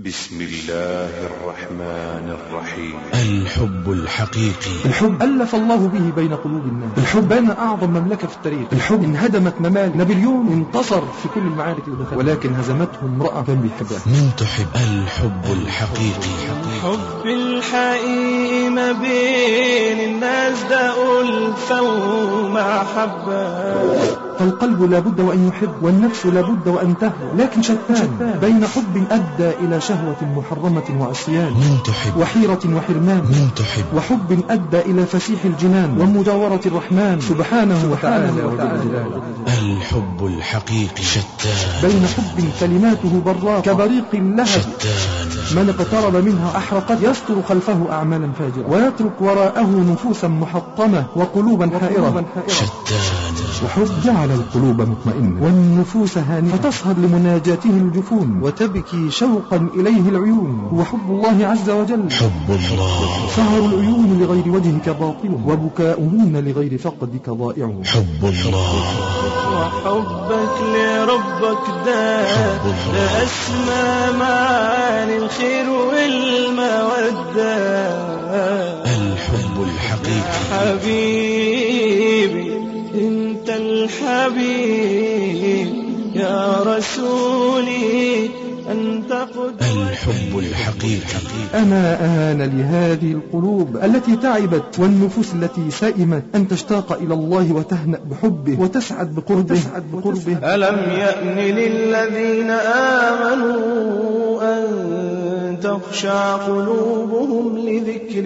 بسم الله الرحمن الرحيم الحب الحقيقي الحب ألف الله به بين قلوب الناس الحب بنى أعظم مملكة في التاريخ الحب انهدمت ممالك نابليون انتصر في كل المعارك اللي دخلها ولكن هزمته امرأة كان بيحبها من تحب الحب الحقيقي حب الحقيقي ما بين الناس ده ألفة ومحبة فالقلب لابد وأن يحب والنفس لابد وأن تهوى لكن شتان بين حب أدى إلى شهوة محرمة وعصيان من تحب وحيرة وحرمان من تحب وحب أدى إلى فسيح الجنان ومجاورة الرحمن سبحانه وتعالى وجلاله الحب الحقيقي شتان بين حب كلماته براقة كبريق اللهب شتان من اقترب منها أحرقت يستر خلفه أعمالا فاجرة ويترك وراءه نفوسا محطمة وقلوبا حائرة شتان وحب جعل القلوب مطمئنة والنفوس هانئة فتصهر لمناجاته الجفون وتبكي شوقا إليه العيون هو حب الله عز وجل حب الله سهر العيون لغير وجهك باطل وبكاؤهن لغير فقدك ضائع حب الله وحبك لربك ده حب الله. ده أسمى معاني الخير والمودة الحب الحقيقي حبيبي انت الحبيب يا رسولي انت قدوتي الحب الحقيقي أما آن لهذه القلوب التي تعبت والنفوس التي سئمت أن تشتاق إلى الله وتهنأ بحبه وتسعد بقربه تسعد بقربه ألم يأن للذين آمنوا أن تخشع قلوبهم لذكر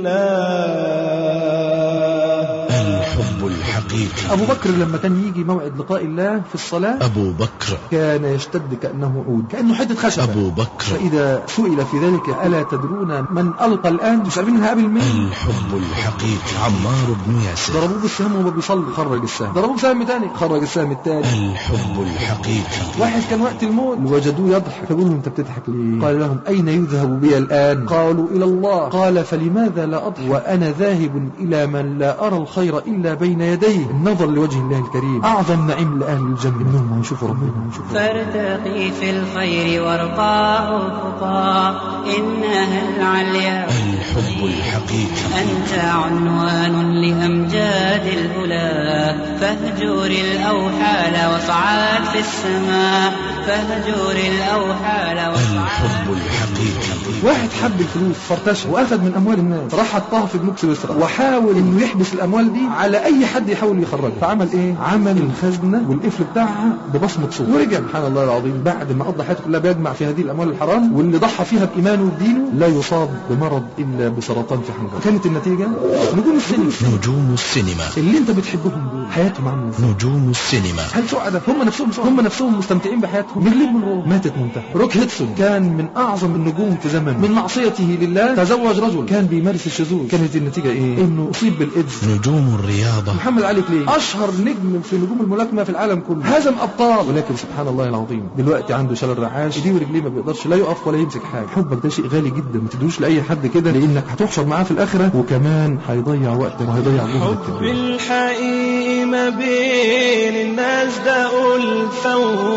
الله الحب الحقيقي أبو بكر لما كان يجي موعد لقاء الله في الصلاة أبو بكر كان يشتد كأنه عود كأنه حتة خشبة أبو بكر فإذا سئل في ذلك ألا تدرون من ألقى الآن مش عارفين هقابل مين الحب الحقيقي عمار بن ياسر ضربوه بالسهم وهو بيصلي خرج السهم ضربوه بسهم تاني خرج السهم التاني الحب الحقيقي واحد كان وقت الموت وجدوه يضحك فقالوا له انت بتضحك ليه قال لهم اين يذهب بي الان قالوا الى الله قال فلماذا لا اضحك وانا ذاهب الى من لا ارى الخير الا بين يديه النظر لوجه الله الكريم اعظم نعيم لاهل الجنه انهم هيشوفوا ربنا هيشوفوا ربنا. فارتقي في الخير وارقى أفقا إنها العليا الحب الحقيقي أنت عنوان لأمجاد الأولى فاهجر الأوحال واصعد في السماء فاهجر الأوحال واصعد الحب الحقيقي واحد حب الفلوس فرتشها واخذ من اموال الناس راح حطها في بنوك سويسرا وحاول انه يحبس الاموال دي على اي حد يحاول يخرجها فعمل ايه عمل الخزنه والقفل بتاعها ببصمه صوت ورجع سبحان الله العظيم بعد ما قضى حياته كلها بيجمع في هذه الاموال الحرام واللي ضحى فيها بايمانه ودينه لا يصاب بمرض الا بسرطان في حنجره كانت النتيجه نجوم السينما نجوم السينما اللي انت بتحبهم دول حياتهم عامله ازاي نجوم السينما هل سعداء هم نفسهم هم نفسهم مستمتعين بحياتهم مغلوب من روح ماتت منتهى روك هيدسون كان من اعظم النجوم في زمنه من معصيته لله تزوج رجل كان بيمارس الشذوذ كانت النتيجه ايه انه اصيب بالايدز نجوم الرياضة محمد علي كلي اشهر نجم في نجوم الملاكمه في العالم كله هزم ابطال ولكن سبحان الله العظيم دلوقتي عنده شلل رعاش ايديه ورجليه ما بيقدرش لا يقف ولا يمسك حاجه حبك ده شيء غالي جدا ما تدوش لاي حد كده لانك هتحشر معاه في الاخره وكمان هيضيع وقتك وهيضيع جهدك في حب الدنيا. الحقيقي ما بين الناس ده ألفة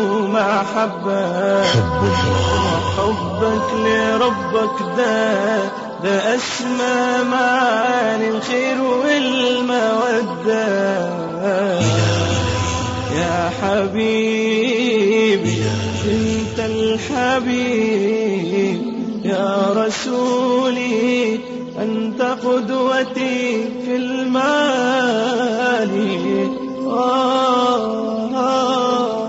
ومحبة حب الله حبك لربك ده ده أسمى معاني الخير والمودة يا حبيبي انت الحبيب يا رسولي انت قدوتي في المعالي آه آه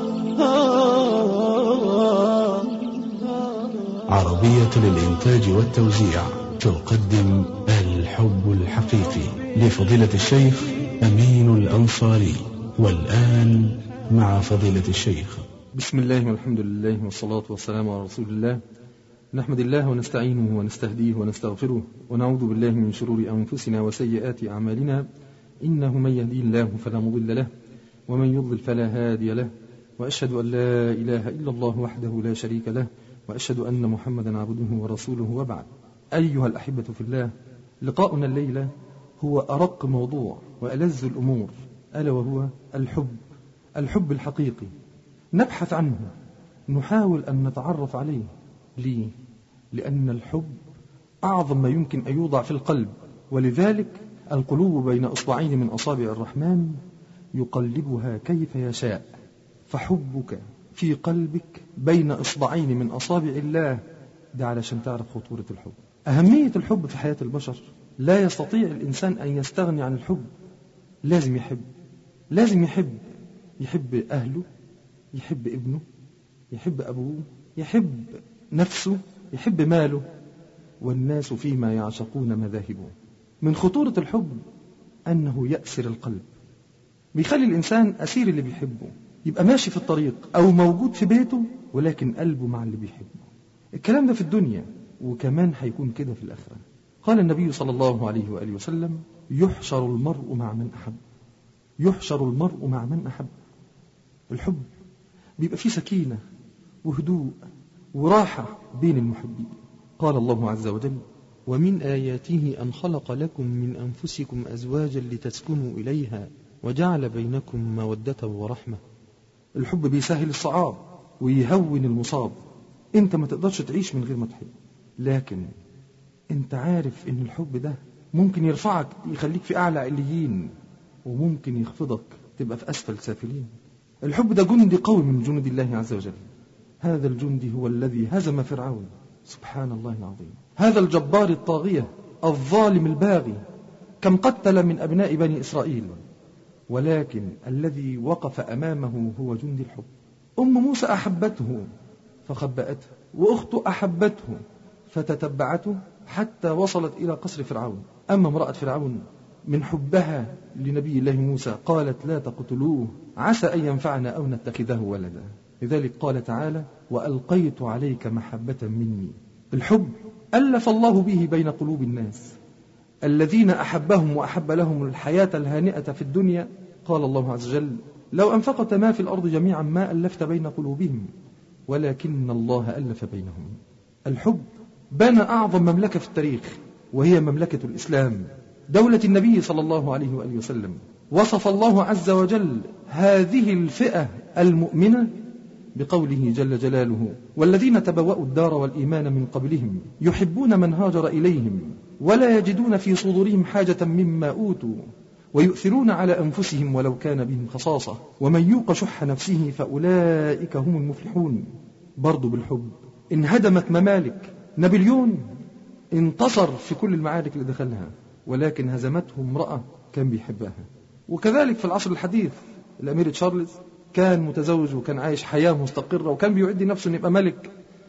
آه آه عربية للإنتاج والتوزيع تقدم الحب الحقيقي لفضيلة الشيخ أمين الأنصاري والآن مع فضيلة الشيخ بسم الله والحمد لله والصلاة والسلام على رسول الله نحمد الله ونستعينه ونستهديه ونستغفره ونعوذ بالله من شرور أنفسنا وسيئات أعمالنا إنه من يهدي الله فلا مضل له ومن يضلل فلا هادي له وأشهد أن لا إله إلا الله وحده لا شريك له وأشهد أن محمدا عبده ورسوله وبعد أيها الأحبة في الله لقاؤنا الليلة هو أرق موضوع وألذ الأمور ألا وهو الحب الحب الحقيقي نبحث عنه نحاول أن نتعرف عليه ليه؟ لأن الحب أعظم ما يمكن أن يوضع في القلب ولذلك القلوب بين أصبعين من أصابع الرحمن يقلبها كيف يشاء فحبك في قلبك بين إصبعين من أصابع الله ده علشان تعرف خطورة الحب أهمية الحب في حياة البشر لا يستطيع الإنسان أن يستغني عن الحب لازم يحب لازم يحب يحب أهله يحب ابنه يحب أبوه يحب نفسه يحب ماله والناس فيما يعشقون مذاهبه من خطورة الحب أنه يأسر القلب بيخلي الإنسان أسير اللي بيحبه يبقى ماشي في الطريق أو موجود في بيته ولكن قلبه مع اللي بيحبه الكلام ده في الدنيا وكمان هيكون كده في الآخرة قال النبي صلى الله عليه وآله وسلم يحشر المرء مع من أحب يحشر المرء مع من أحب الحب بيبقى فيه سكينة وهدوء وراحة بين المحبين قال الله عز وجل ومن آياته أن خلق لكم من أنفسكم أزواجا لتسكنوا إليها وجعل بينكم مودة ورحمة الحب بيسهل الصعاب ويهون المصاب انت ما تقدرش تعيش من غير ما تحب لكن انت عارف ان الحب ده ممكن يرفعك يخليك في اعلى عليين وممكن يخفضك تبقى في اسفل سافلين الحب ده جندي قوي من جنود الله عز وجل هذا الجندي هو الذي هزم فرعون سبحان الله العظيم هذا الجبار الطاغية الظالم الباغي كم قتل من أبناء بني إسرائيل ولكن الذي وقف أمامه هو جندي الحب أم موسى أحبته فخبأته وأخته أحبته فتتبعته حتى وصلت إلى قصر فرعون أما امرأة فرعون من حبها لنبي الله موسى قالت لا تقتلوه عسى أن ينفعنا أو نتخذه ولدا لذلك قال تعالى وألقيت عليك محبة مني الحب ألف الله به بين قلوب الناس الذين أحبهم وأحب لهم الحياة الهانئة في الدنيا قال الله عز وجل لو أنفقت ما في الأرض جميعا ما ألفت بين قلوبهم ولكن الله ألف بينهم الحب بنى أعظم مملكة في التاريخ وهي مملكة الإسلام دولة النبي صلى الله عليه وآله وسلم وصف الله عز وجل هذه الفئة المؤمنة بقوله جل جلاله والذين تبوأوا الدار والإيمان من قبلهم يحبون من هاجر إليهم ولا يجدون في صدورهم حاجة مما أوتوا ويؤثرون على أنفسهم ولو كان بهم خصاصة ومن يوق شح نفسه فأولئك هم المفلحون برضو بالحب انهدمت ممالك نابليون انتصر في كل المعارك اللي دخلها ولكن هزمته امرأة كان بيحبها وكذلك في العصر الحديث الأمير تشارلز كان متزوج وكان عايش حياة مستقرة وكان بيعد نفسه أن يبقى ملك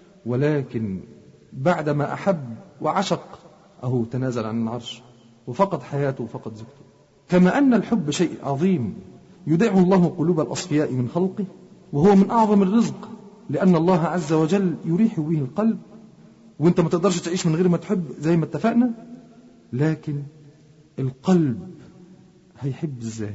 ولكن بعدما أحب وعشق أهو تنازل عن العرش وفقد حياته وفقد زوجته كما أن الحب شيء عظيم يدعه الله قلوب الأصفياء من خلقه وهو من أعظم الرزق لأن الله عز وجل يريح به القلب وانت ما تقدرش تعيش من غير ما تحب زي ما اتفقنا لكن القلب هيحب ازاي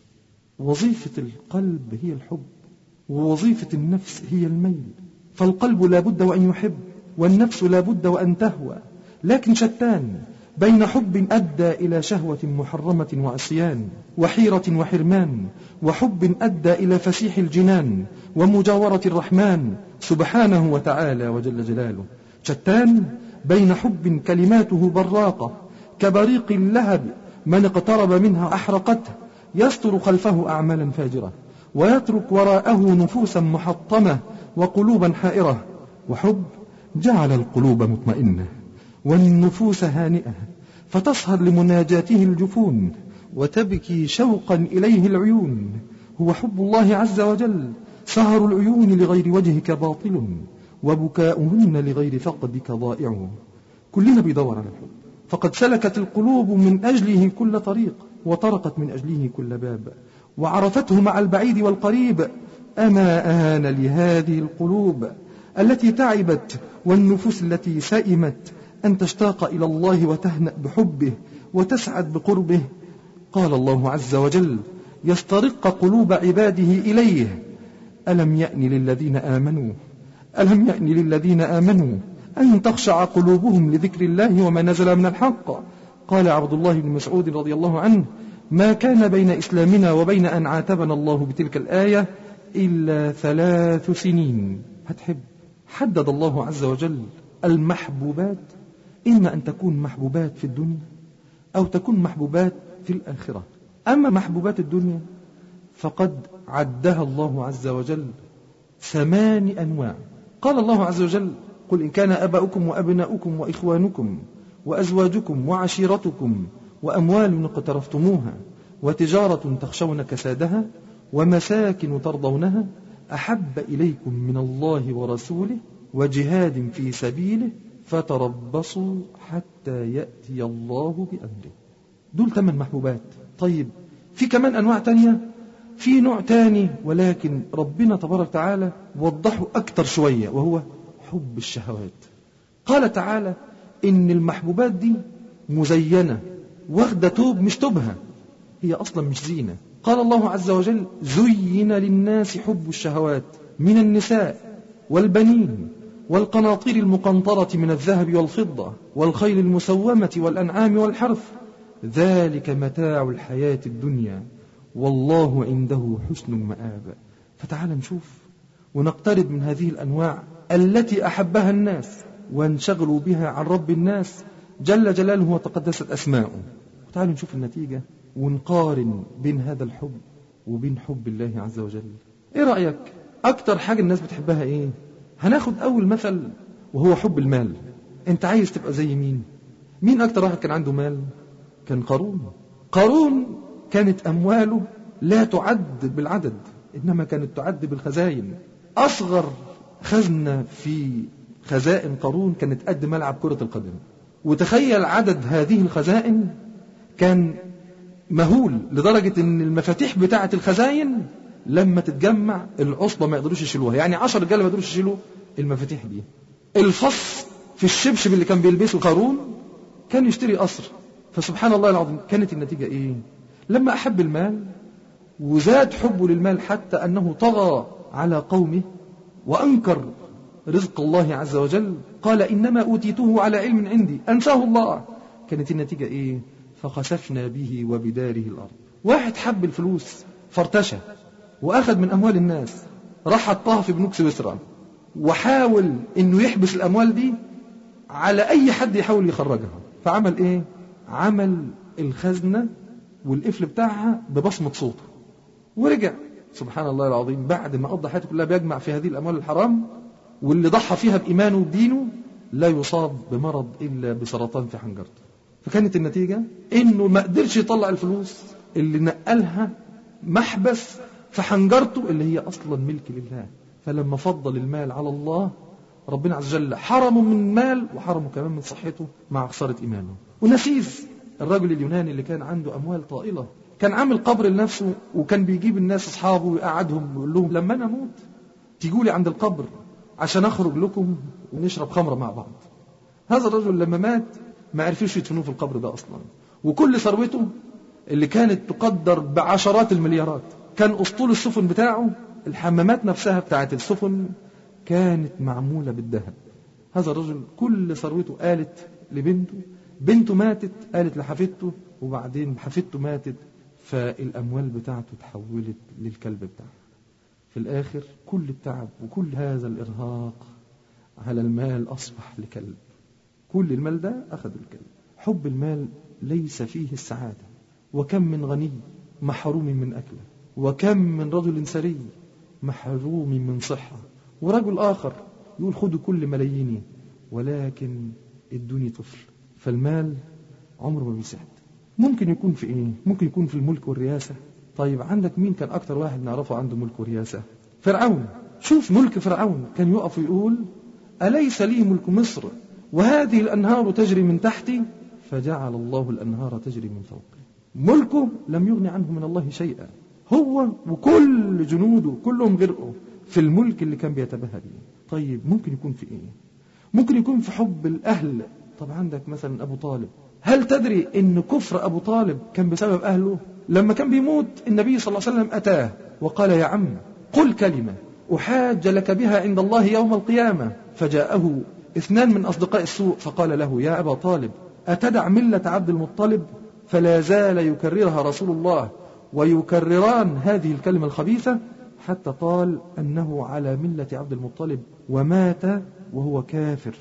وظيفة القلب هي الحب ووظيفة النفس هي الميل فالقلب لا بد وأن يحب والنفس لا بد وأن تهوى لكن شتان بين حب أدى إلى شهوة محرمة وعصيان وحيرة وحرمان وحب أدى إلى فسيح الجنان ومجاورة الرحمن سبحانه وتعالى وجل جلاله شتان بين حب كلماته براقة كبريق اللهب من اقترب منها أحرقته يستر خلفه أعمالا فاجرة ويترك وراءه نفوسا محطمة وقلوبا حائرة وحب جعل القلوب مطمئنة والنفوس هانئة فتصهر لمناجاته الجفون وتبكي شوقا إليه العيون هو حب الله عز وجل سهر العيون لغير وجهك باطل وبكاؤهن لغير فقدك ضائع كلنا بيدور على الحب فقد سلكت القلوب من أجله كل طريق وطرقت من أجله كل باب وعرفته مع البعيد والقريب أما آن لهذه القلوب التي تعبت والنفوس التي سئمت أن تشتاق إلى الله وتهنأ بحبه وتسعد بقربه قال الله عز وجل يسترق قلوب عباده إليه ألم يأن للذين آمنوا ألم يأن للذين آمنوا أن تخشع قلوبهم لذكر الله وما نزل من الحق قال عبد الله بن مسعود رضي الله عنه ما كان بين إسلامنا وبين أن عاتبنا الله بتلك الآية إلا ثلاث سنين هتحب حدد الله عز وجل المحبوبات إما أن تكون محبوبات في الدنيا أو تكون محبوبات في الآخرة أما محبوبات الدنيا فقد عدها الله عز وجل ثمان أنواع قال الله عز وجل قل إن كان أباؤكم وأبناؤكم وإخوانكم وأزواجكم وعشيرتكم وأموال اقترفتموها وتجارة تخشون كسادها ومساكن ترضونها أحب إليكم من الله ورسوله وجهاد في سبيله فتربصوا حتى يأتي الله بأمره دول ثمان محبوبات طيب في كمان أنواع تانية في نوع تاني ولكن ربنا تبارك وتعالى وضحه أكتر شوية وهو حب الشهوات قال تعالى إن المحبوبات دي مزينة واخدة توب مش توبها هي أصلا مش زينة قال الله عز وجل زين للناس حب الشهوات من النساء والبنين والقناطير المقنطرة من الذهب والفضة والخيل المسومة والأنعام والحرث ذلك متاع الحياة الدنيا والله عنده حسن المآب فتعال نشوف ونقترب من هذه الأنواع التي أحبها الناس وانشغلوا بها عن رب الناس جل جلاله وتقدست أسماؤه تعالوا نشوف النتيجة ونقارن بين هذا الحب وبين حب الله عز وجل ايه رأيك اكتر حاجة الناس بتحبها ايه هناخد اول مثل وهو حب المال انت عايز تبقى زي مين مين اكتر واحد كان عنده مال كان قارون قارون كانت امواله لا تعد بالعدد انما كانت تعد بالخزاين اصغر خزنة في خزائن قارون كانت قد ملعب كرة القدم وتخيل عدد هذه الخزائن كان مهول لدرجة ان المفاتيح بتاعة الخزاين لما تتجمع العصبة ما يقدروش يشيلوها يعني عشر رجاله ما يقدروش يشيلوا المفاتيح دي الفص في الشبشب اللي كان بيلبسه قارون كان يشتري قصر فسبحان الله العظيم كانت النتيجة ايه لما احب المال وزاد حبه للمال حتى انه طغى على قومه وانكر رزق الله عز وجل قال انما اوتيته على علم عندي انساه الله كانت النتيجة ايه فخسفنا به وبداره الأرض واحد حب الفلوس فارتشى وأخذ من أموال الناس راح حطها في بنوك سويسرا وحاول انه يحبس الاموال دي على اي حد يحاول يخرجها فعمل ايه عمل الخزنة والقفل بتاعها ببصمة صوته ورجع سبحان الله العظيم بعد ما قضى حياته كلها بيجمع في هذه الاموال الحرام واللي ضحى فيها بإيمانه وبدينه لا يصاب بمرض إلا بسرطان في حنجرته فكانت النتيجة إنه ما قدرش يطلع الفلوس اللي نقلها محبس في حنجرته اللي هي أصلا ملك لله فلما فضل المال على الله ربنا عز وجل حرمه من مال وحرمه كمان من صحته مع خسارة إيمانه ونسيس الرجل اليوناني اللي كان عنده أموال طائلة كان عامل قبر لنفسه وكان بيجيب الناس أصحابه ويقعدهم ويقول لهم لما أنا أموت تيجوا لي عند القبر عشان أخرج لكم ونشرب خمرة مع بعض هذا الرجل لما مات ما عرفوش يدفنوه في القبر ده أصلا وكل ثروته اللي كانت تقدر بعشرات المليارات كان أسطول السفن بتاعه الحمامات نفسها بتاعت السفن كانت معمولة بالذهب هذا الرجل كل ثروته قالت لبنته بنته ماتت قالت لحفيدته وبعدين حفيدته ماتت فالأموال بتاعته تحولت للكلب بتاعه في الآخر كل التعب وكل هذا الإرهاق على المال أصبح لكلب كل المال ده أخذ الكلب حب المال ليس فيه السعادة وكم من غني محروم من أكله وكم من رجل سري محروم من صحة ورجل آخر يقول خدوا كل ملاييني ولكن ادوني طفل فالمال عمره ما بيسعد ممكن يكون في ايه ممكن يكون في الملك والرياسة طيب عندك مين كان اكتر واحد نعرفه عنده ملك ورياسة فرعون شوف ملك فرعون كان يقف ويقول أليس لي ملك مصر وهذه الأنهار تجري من تحتي فجعل الله الأنهار تجري من فوقه ملكه لم يغني عنه من الله شيئا هو وكل جنوده كلهم غرقوا في الملك اللي كان بيتباهى به طيب ممكن يكون في ايه ممكن يكون في حب الأهل طب عندك مثلا أبو طالب هل تدري ان كفر أبو طالب كان بسبب أهله لما كان بيموت النبي صلى الله عليه وسلم أتاه وقال يا عم قل كلمة أحاج لك بها عند الله يوم القيامة فجاءه اثنان من أصدقاء السوء فقال له يا أبا طالب أتدع ملة عبد المطلب فلا زال يكررها رسول الله ويكرران هذه الكلمة الخبيثة حتى قال أنه على ملة عبد المطلب ومات وهو كافر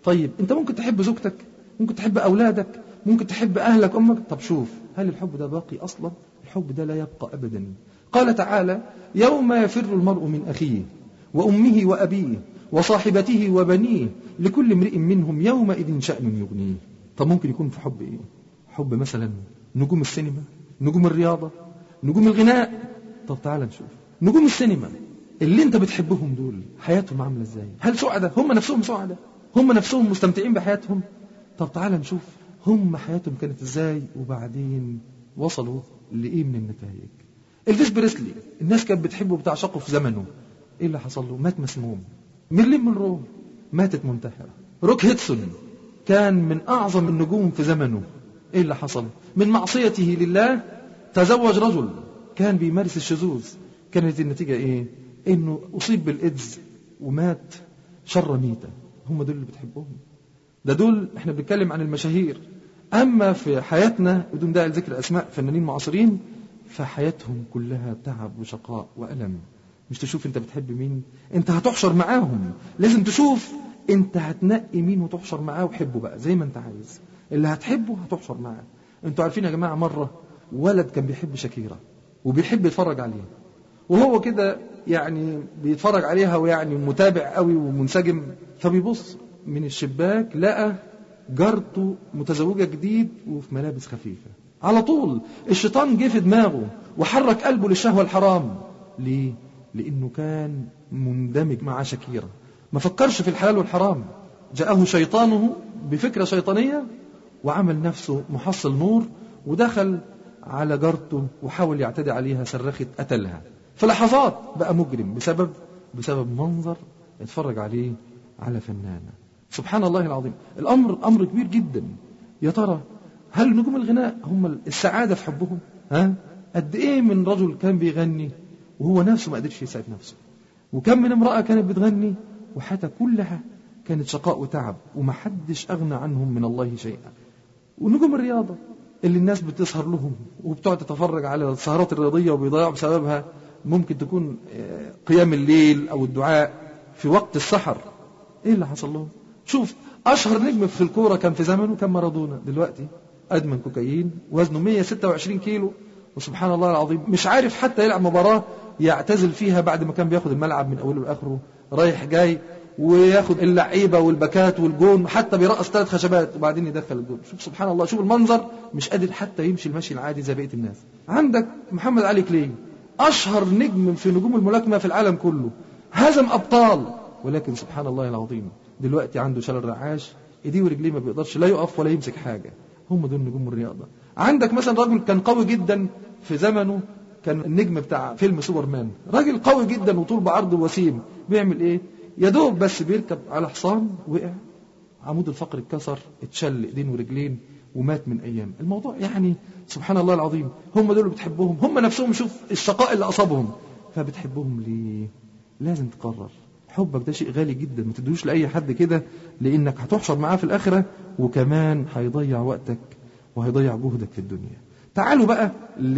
طيب انت ممكن تحب زوجتك ممكن تحب اولادك ممكن تحب اهلك امك طب شوف هل الحب ده باقي اصلا الحب ده لا يبقى ابدا قال تعالى يوم يفر المرء من اخيه وامه وابيه وصاحبته وبنيه لكل امرئ منهم يومئذ شأن يغنيه طب ممكن يكون في حب ايه حب مثلا نجوم السينما نجوم الرياضة نجوم الغناء طب تعال نشوف نجوم السينما اللي انت بتحبهم دول حياتهم عاملة ازاي هل سعداء هم نفسهم سعداء هم نفسهم مستمتعين بحياتهم طب تعال نشوف هم حياتهم كانت ازاي وبعدين وصلوا لايه من النتائج الفيس بريسلي الناس كانت بتحبه وبتعشقه في زمنه ايه اللي حصل له مات مسموم ميرلين مونرو ماتت منتحرة روك هيدسون كان من أعظم النجوم في زمنه إيه اللي حصل من معصيته لله تزوج رجل كان بيمارس الشذوذ كانت النتيجة إيه إنه أصيب بالإيدز ومات شر ميتة هم دول اللي بتحبهم ده دول احنا بنتكلم عن المشاهير أما في حياتنا بدون داعي لذكر أسماء فنانين معاصرين فحياتهم كلها تعب وشقاء وألم مش تشوف انت بتحب مين انت هتحشر معاهم لازم تشوف انت هتنقي مين وتحشر معاه وحبه بقى زي ما انت عايز اللي هتحبه هتحشر معاه انتوا عارفين يا جماعة مرة ولد كان بيحب شاكيرا وبيحب يتفرج عليها وهو كده يعني بيتفرج عليها ويعني متابع قوي ومنسجم فبيبص من الشباك لقى جارته متزوجة جديد وفي ملابس خفيفة على طول الشيطان جه في دماغه وحرك قلبه للشهوة الحرام ليه؟ لأنه كان مندمج مع شكيرة ما فكرش في الحلال والحرام جاءه شيطانه بفكرة شيطانية وعمل نفسه محصل نور ودخل على جارته وحاول يعتدي عليها صرخت قتلها في لحظات بقى مجرم بسبب بسبب منظر اتفرج عليه على فنانة سبحان الله العظيم الأمر أمر كبير جدا يا ترى هل نجوم الغناء هم السعادة في حبهم ها قد ايه من رجل كان بيغني وهو نفسه ما قدرش يسعد نفسه وكم من امرأة كانت بتغني وحتى كلها كانت شقاء وتعب ومحدش أغنى عنهم من الله شيئا ونجوم الرياضة اللي الناس بتسهر لهم وبتقعد تتفرج على السهرات الرياضية وبيضيعوا بسببها ممكن تكون قيام الليل أو الدعاء في وقت السحر إيه اللي حصل لهم شوف أشهر نجم في الكورة كان في زمنه كان مارادونا دلوقتي أدمن كوكايين وزنه 126 كيلو وسبحان الله العظيم مش عارف حتى يلعب مباراة يعتزل فيها بعد ما كان بياخد الملعب من أوله لآخره رايح جاي وياخد اللعيبة والباكات والجون حتى بيرقص ثلاث خشبات وبعدين يدخل الجون شوف سبحان الله شوف المنظر مش قادر حتى يمشي المشي العادي زي بقية الناس عندك محمد علي كلاي أشهر نجم في نجوم الملاكمة في العالم كله هزم أبطال ولكن سبحان الله العظيم دلوقتي عنده شلل رعاش ايديه ورجليه ما بيقدرش لا يقف ولا يمسك حاجة هم دول نجوم الرياضة عندك مثلا رجل كان قوي جدا في زمنه كان النجم بتاع فيلم سوبرمان راجل قوي جدا وطول بعرض وسيم بيعمل ايه يا دوب بس بيركب على حصان وقع عمود الفقر اتكسر اتشل ايدين ورجلين ومات من ايام الموضوع يعني سبحان الله العظيم هم دول اللي بتحبهم هم نفسهم شوف الشقاء اللي اصابهم فبتحبهم ليه لازم تقرر حبك ده شيء غالي جدا ما تدوش لاي حد كده لانك هتحشر معاه في الاخره وكمان هيضيع وقتك وهيضيع جهدك في الدنيا تعالوا بقى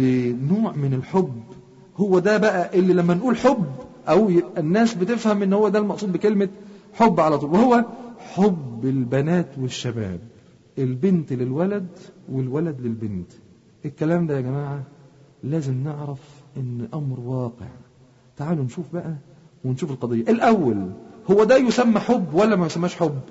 لنوع من الحب هو ده بقى اللي لما نقول حب او الناس بتفهم ان هو ده المقصود بكلمة حب على طول وهو حب البنات والشباب البنت للولد والولد للبنت الكلام ده يا جماعة لازم نعرف ان امر واقع تعالوا نشوف بقى ونشوف القضية الاول هو ده يسمى حب ولا ما يسماش حب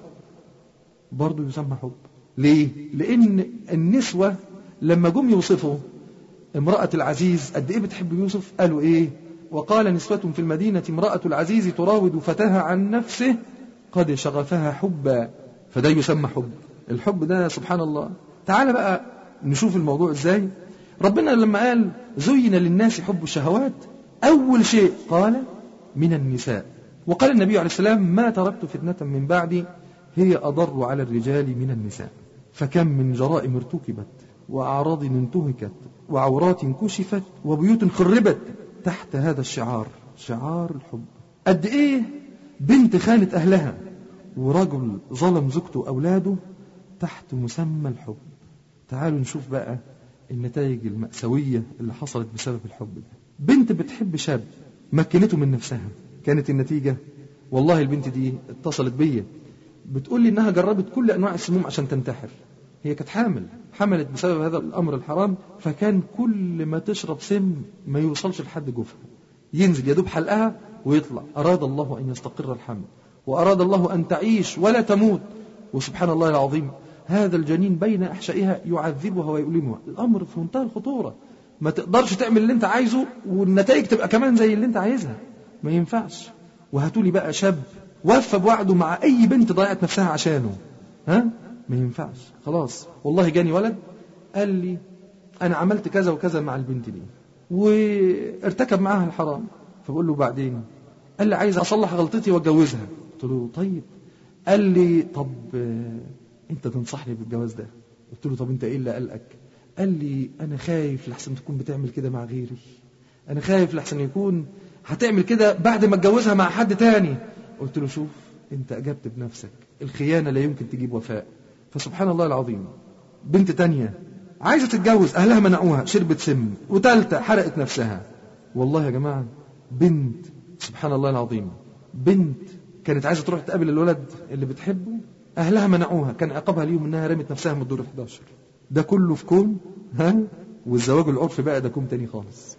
برضه يسمى حب ليه لان النسوة لما جم يوصفوا امرأة العزيز قد ايه بتحب يوسف قالوا ايه وقال نسوة في المدينة امرأة العزيز تراود فتاها عن نفسه قد شغفها حبا فده يسمى حب الحب ده سبحان الله تعال بقى نشوف الموضوع ازاي ربنا لما قال زين للناس حب الشهوات أول شيء قال من النساء وقال النبي عليه السلام ما تركت فتنة من بعدي هي أضر على الرجال من النساء فكم من جرائم ارتكبت وأعراض انتهكت وعورات كشفت وبيوت خربت تحت هذا الشعار شعار الحب قد ايه بنت خانت اهلها ورجل ظلم زوجته واولاده تحت مسمى الحب تعالوا نشوف بقى النتائج المأساوية اللي حصلت بسبب الحب ده بنت بتحب شاب مكنته من نفسها كانت النتيجة والله البنت دي اتصلت بيا بتقول لي انها جربت كل انواع السموم عشان تنتحر هي كانت حامل حملت بسبب هذا الامر الحرام فكان كل ما تشرب سم ما يوصلش لحد جوفها ينزل يدوب حلقها ويطلع اراد الله ان يستقر الحمل واراد الله ان تعيش ولا تموت وسبحان الله العظيم هذا الجنين بين احشائها يعذبها ويؤلمها الامر في منتهى الخطوره ما تقدرش تعمل اللي انت عايزه والنتائج تبقى كمان زي اللي انت عايزها ما ينفعش وهاتولي بقى شاب وفى بوعده مع اي بنت ضيعت نفسها عشانه ها ما ينفعش خلاص والله جاني ولد قال لي انا عملت كذا وكذا مع البنت دي وارتكب معاها الحرام فبقول له بعدين قال لي عايز اصلح غلطتي واتجوزها قلت له طيب قال لي طب آه، انت تنصحني بالجواز ده قلت له طب انت ايه اللي قلقك قال لي انا خايف لحسن تكون بتعمل كده مع غيري انا خايف لحسن يكون هتعمل كده بعد ما اتجوزها مع حد تاني قلت له شوف انت اجبت بنفسك الخيانه لا يمكن تجيب وفاء فسبحان الله العظيم بنت تانية عايزه تتجوز اهلها منعوها شربت سم وتالتة حرقت نفسها والله يا جماعه بنت سبحان الله العظيم بنت كانت عايزه تروح تقابل الولد اللي بتحبه اهلها منعوها كان عقابها اليوم انها رمت نفسها من الدور 11 ده كله في كون ها والزواج العرفي بقى ده كون تاني خالص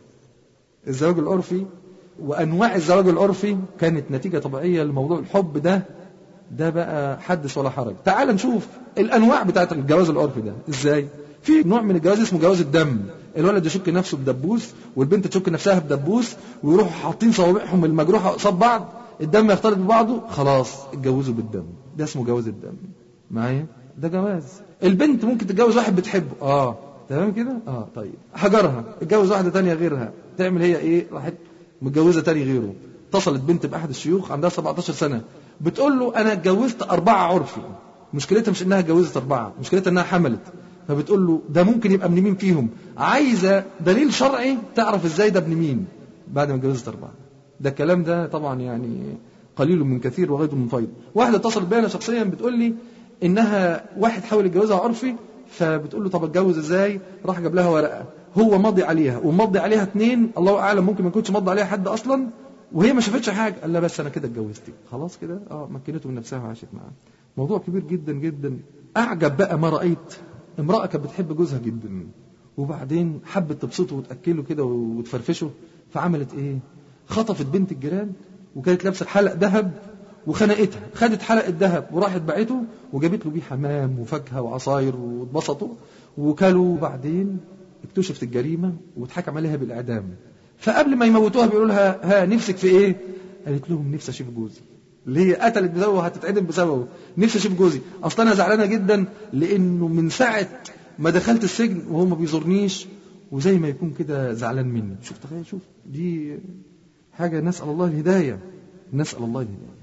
الزواج العرفي وانواع الزواج العرفي كانت نتيجه طبيعيه لموضوع الحب ده ده بقى حدث ولا حرج تعال نشوف الانواع بتاعت الجواز العرفي ده ازاي في نوع من الجواز اسمه جواز الدم الولد يشك نفسه بدبوس والبنت تشك نفسها بدبوس ويروحوا حاطين صوابعهم المجروحه قصاد بعض الدم يختلط ببعضه خلاص اتجوزوا بالدم ده اسمه جواز الدم معايا ده جواز البنت ممكن تتجوز واحد بتحبه اه تمام كده اه طيب حجرها اتجوز واحده تانية غيرها تعمل هي ايه راحت متجوزه تاني غيره اتصلت بنت باحد الشيوخ عندها 17 سنه بتقول له انا اتجوزت اربعه عرفي مشكلتها مش انها اتجوزت اربعه مشكلتها انها حملت فبتقول له ده ممكن يبقى ابن مين فيهم عايزه دليل شرعي تعرف ازاي ده ابن مين بعد ما اتجوزت اربعه ده الكلام ده طبعا يعني قليل من كثير وغير من فيض واحده اتصلت بيا انا شخصيا بتقول لي انها واحد حاول يتجوزها عرفي فبتقول له طب اتجوز ازاي راح جاب لها ورقه هو ماضي عليها ومضي عليها اثنين الله اعلم ممكن ما يكونش مضي عليها حد اصلا وهي ما شافتش حاجه قال لها بس انا كده اتجوزتك خلاص كده اه مكنته من نفسها وعاشت معاه موضوع كبير جدا جدا اعجب بقى ما رايت امراه كانت بتحب جوزها جدا وبعدين حبت تبسطه وتاكله كده وتفرفشه فعملت ايه خطفت بنت الجيران وكانت لابسه حلق ذهب وخنقتها خدت حلق الذهب وراحت باعته وجابت له بيه حمام وفاكهه وعصاير واتبسطوا وكلوا وبعدين اكتشفت الجريمه واتحكم عليها بالاعدام فقبل ما يموتوها بيقولوا لها ها نفسك في ايه قالت لهم نفسي اشوف جوزي اللي هي قتلت بسببه وهتتعدم بسببه نفسي اشوف جوزي اصلا انا زعلانه جدا لانه من ساعه ما دخلت السجن وهو ما بيزورنيش وزي ما يكون كده زعلان مني شوف تخيل شوف دي حاجه نسال الله الهدايه نسال الله الهدايه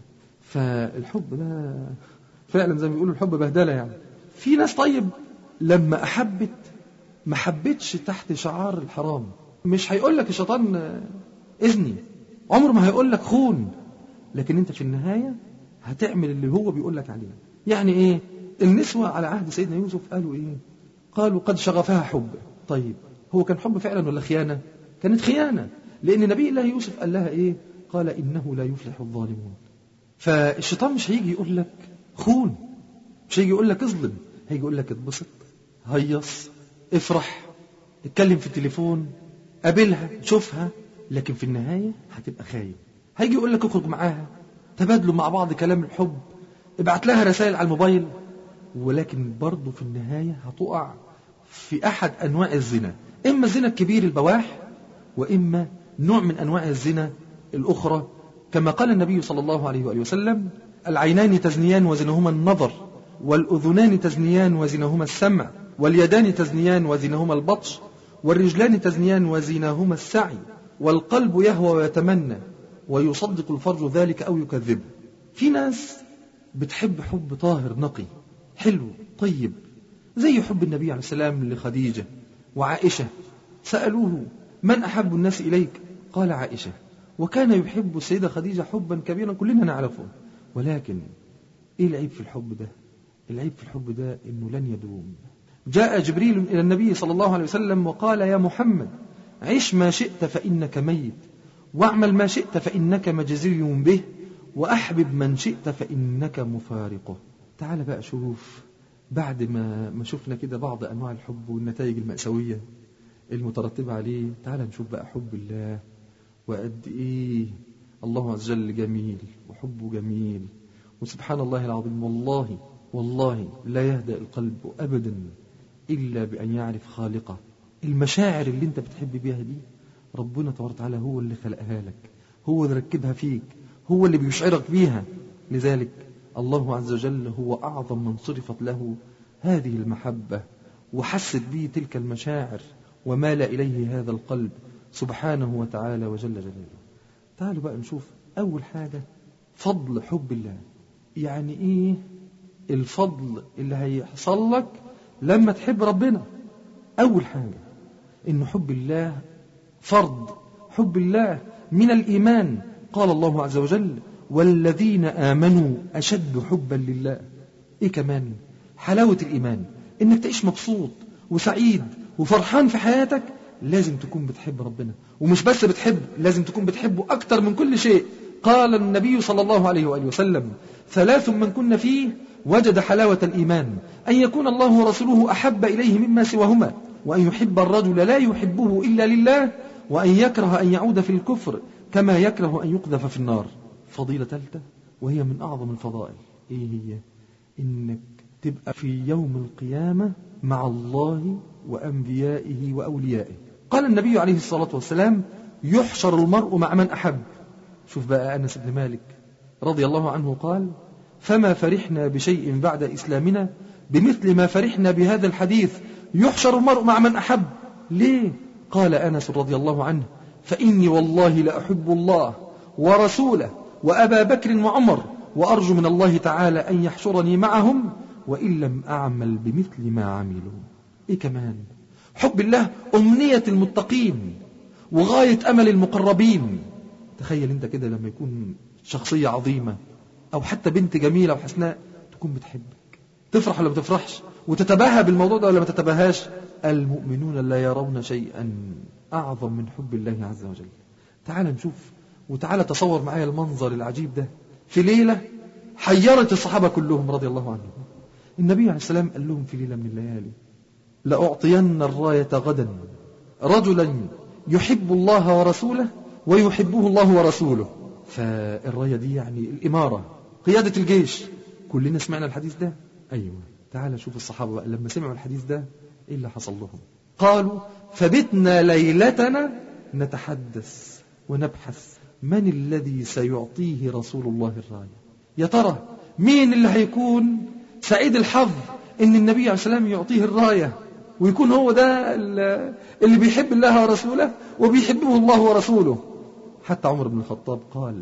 فالحب ده فعلا زي ما بيقولوا الحب بهدله يعني في ناس طيب لما احبت ما حبتش تحت شعار الحرام مش هيقول لك الشيطان اذني عمره ما هيقول لك خون لكن انت في النهايه هتعمل اللي هو بيقول لك عليه يعني ايه النسوه على عهد سيدنا يوسف قالوا ايه قالوا قد شغفها حب طيب هو كان حب فعلا ولا خيانه كانت خيانه لان نبي الله يوسف قال لها ايه قال انه لا يفلح الظالمون فالشيطان مش هيجي يقول لك خون مش هيجي يقول لك اظلم هيجي يقول لك اتبسط هيص افرح اتكلم في التليفون قابلها شوفها لكن في النهاية هتبقى خايب هيجي يقول لك اخرج معاها تبادلوا مع بعض كلام الحب ابعت لها رسائل على الموبايل ولكن برضه في النهاية هتقع في أحد أنواع الزنا إما الزنا الكبير البواح وإما نوع من أنواع الزنا الأخرى كما قال النبي صلى الله عليه وآله وسلم العينان تزنيان وزنهما النظر والأذنان تزنيان وزنهما السمع واليدان تزنيان وزنهما البطش والرجلان تزنيان وزناهما السعي والقلب يهوى ويتمنى ويصدق الفرج ذلك أو يكذبه في ناس بتحب حب طاهر نقي حلو طيب زي حب النبي عليه السلام لخديجة وعائشة سألوه من أحب الناس إليك قال عائشة وكان يحب السيدة خديجة حبا كبيرا كلنا نعرفه ولكن إيه العيب في الحب ده العيب في الحب ده إنه لن يدوم جاء جبريل إلى النبي صلى الله عليه وسلم وقال يا محمد عش ما شئت فإنك ميت واعمل ما شئت فإنك مجزي به وأحبب من شئت فإنك مفارقه تعال بقى شوف بعد ما ما شفنا كده بعض أنواع الحب والنتائج المأساوية المترتبة عليه تعال نشوف بقى حب الله وقد إيه الله عز وجل جميل وحبه جميل وسبحان الله العظيم والله والله لا يهدأ القلب أبدا إلا بأن يعرف خالقه المشاعر اللي انت بتحب بيها دي ربنا تبارك وتعالى هو اللي خلقها لك هو اللي ركبها فيك هو اللي بيشعرك بيها لذلك الله عز وجل هو أعظم من صرفت له هذه المحبة وحست به تلك المشاعر ومال إليه هذا القلب سبحانه وتعالى وجل جلاله تعالوا بقى نشوف أول حاجة فضل حب الله يعني إيه الفضل اللي هيحصل لك لما تحب ربنا أول حاجة إن حب الله فرض حب الله من الإيمان قال الله عز وجل والذين آمنوا أشد حبا لله إيه كمان حلاوة الإيمان إنك تعيش مبسوط وسعيد وفرحان في حياتك لازم تكون بتحب ربنا ومش بس بتحب لازم تكون بتحبه أكتر من كل شيء قال النبي صلى الله عليه وآله وسلم ثلاث من كن فيه وجد حلاوة الإيمان أن يكون الله ورسوله أحب إليه مما سواهما وأن يحب الرجل لا يحبه إلا لله وأن يكره أن يعود في الكفر كما يكره أن يقذف في النار فضيلة ثالثة وهي من أعظم الفضائل إيه هي إنك تبقى في يوم القيامة مع الله وأنبيائه وأوليائه قال النبي عليه الصلاة والسلام يحشر المرء مع من أحب شوف بقى أنس بن مالك رضي الله عنه قال فما فرحنا بشيء بعد إسلامنا بمثل ما فرحنا بهذا الحديث يحشر المرء مع من أحب ليه قال أنس رضي الله عنه فإني والله لأحب الله ورسوله وأبا بكر وعمر وأرجو من الله تعالى أن يحشرني معهم وإن لم أعمل بمثل ما عملوا إيه كمان حب الله أمنية المتقين وغاية أمل المقربين تخيل أنت كده لما يكون شخصية عظيمة أو حتى بنت جميلة وحسناء تكون بتحبك تفرح ولا ما تفرحش وتتباهى بالموضوع ده ولا ما تتباهاش المؤمنون لا يرون شيئا أعظم من حب الله عز وجل تعال نشوف وتعال تصور معايا المنظر العجيب ده في ليلة حيرت الصحابة كلهم رضي الله عنهم النبي عليه السلام قال لهم في ليلة من الليالي لأعطين الراية غدا رجلا يحب الله ورسوله ويحبه الله ورسوله فالراية دي يعني الإمارة قيادة الجيش كلنا سمعنا الحديث ده أيوة تعال شوف الصحابة بقى لما سمعوا الحديث ده إيه اللي حصل لهم قالوا فبتنا ليلتنا نتحدث ونبحث من الذي سيعطيه رسول الله الراية يا ترى مين اللي هيكون سعيد الحظ ان النبي عليه السلام يعطيه الراية ويكون هو ده اللي بيحب الله ورسوله وبيحبه الله ورسوله حتى عمر بن الخطاب قال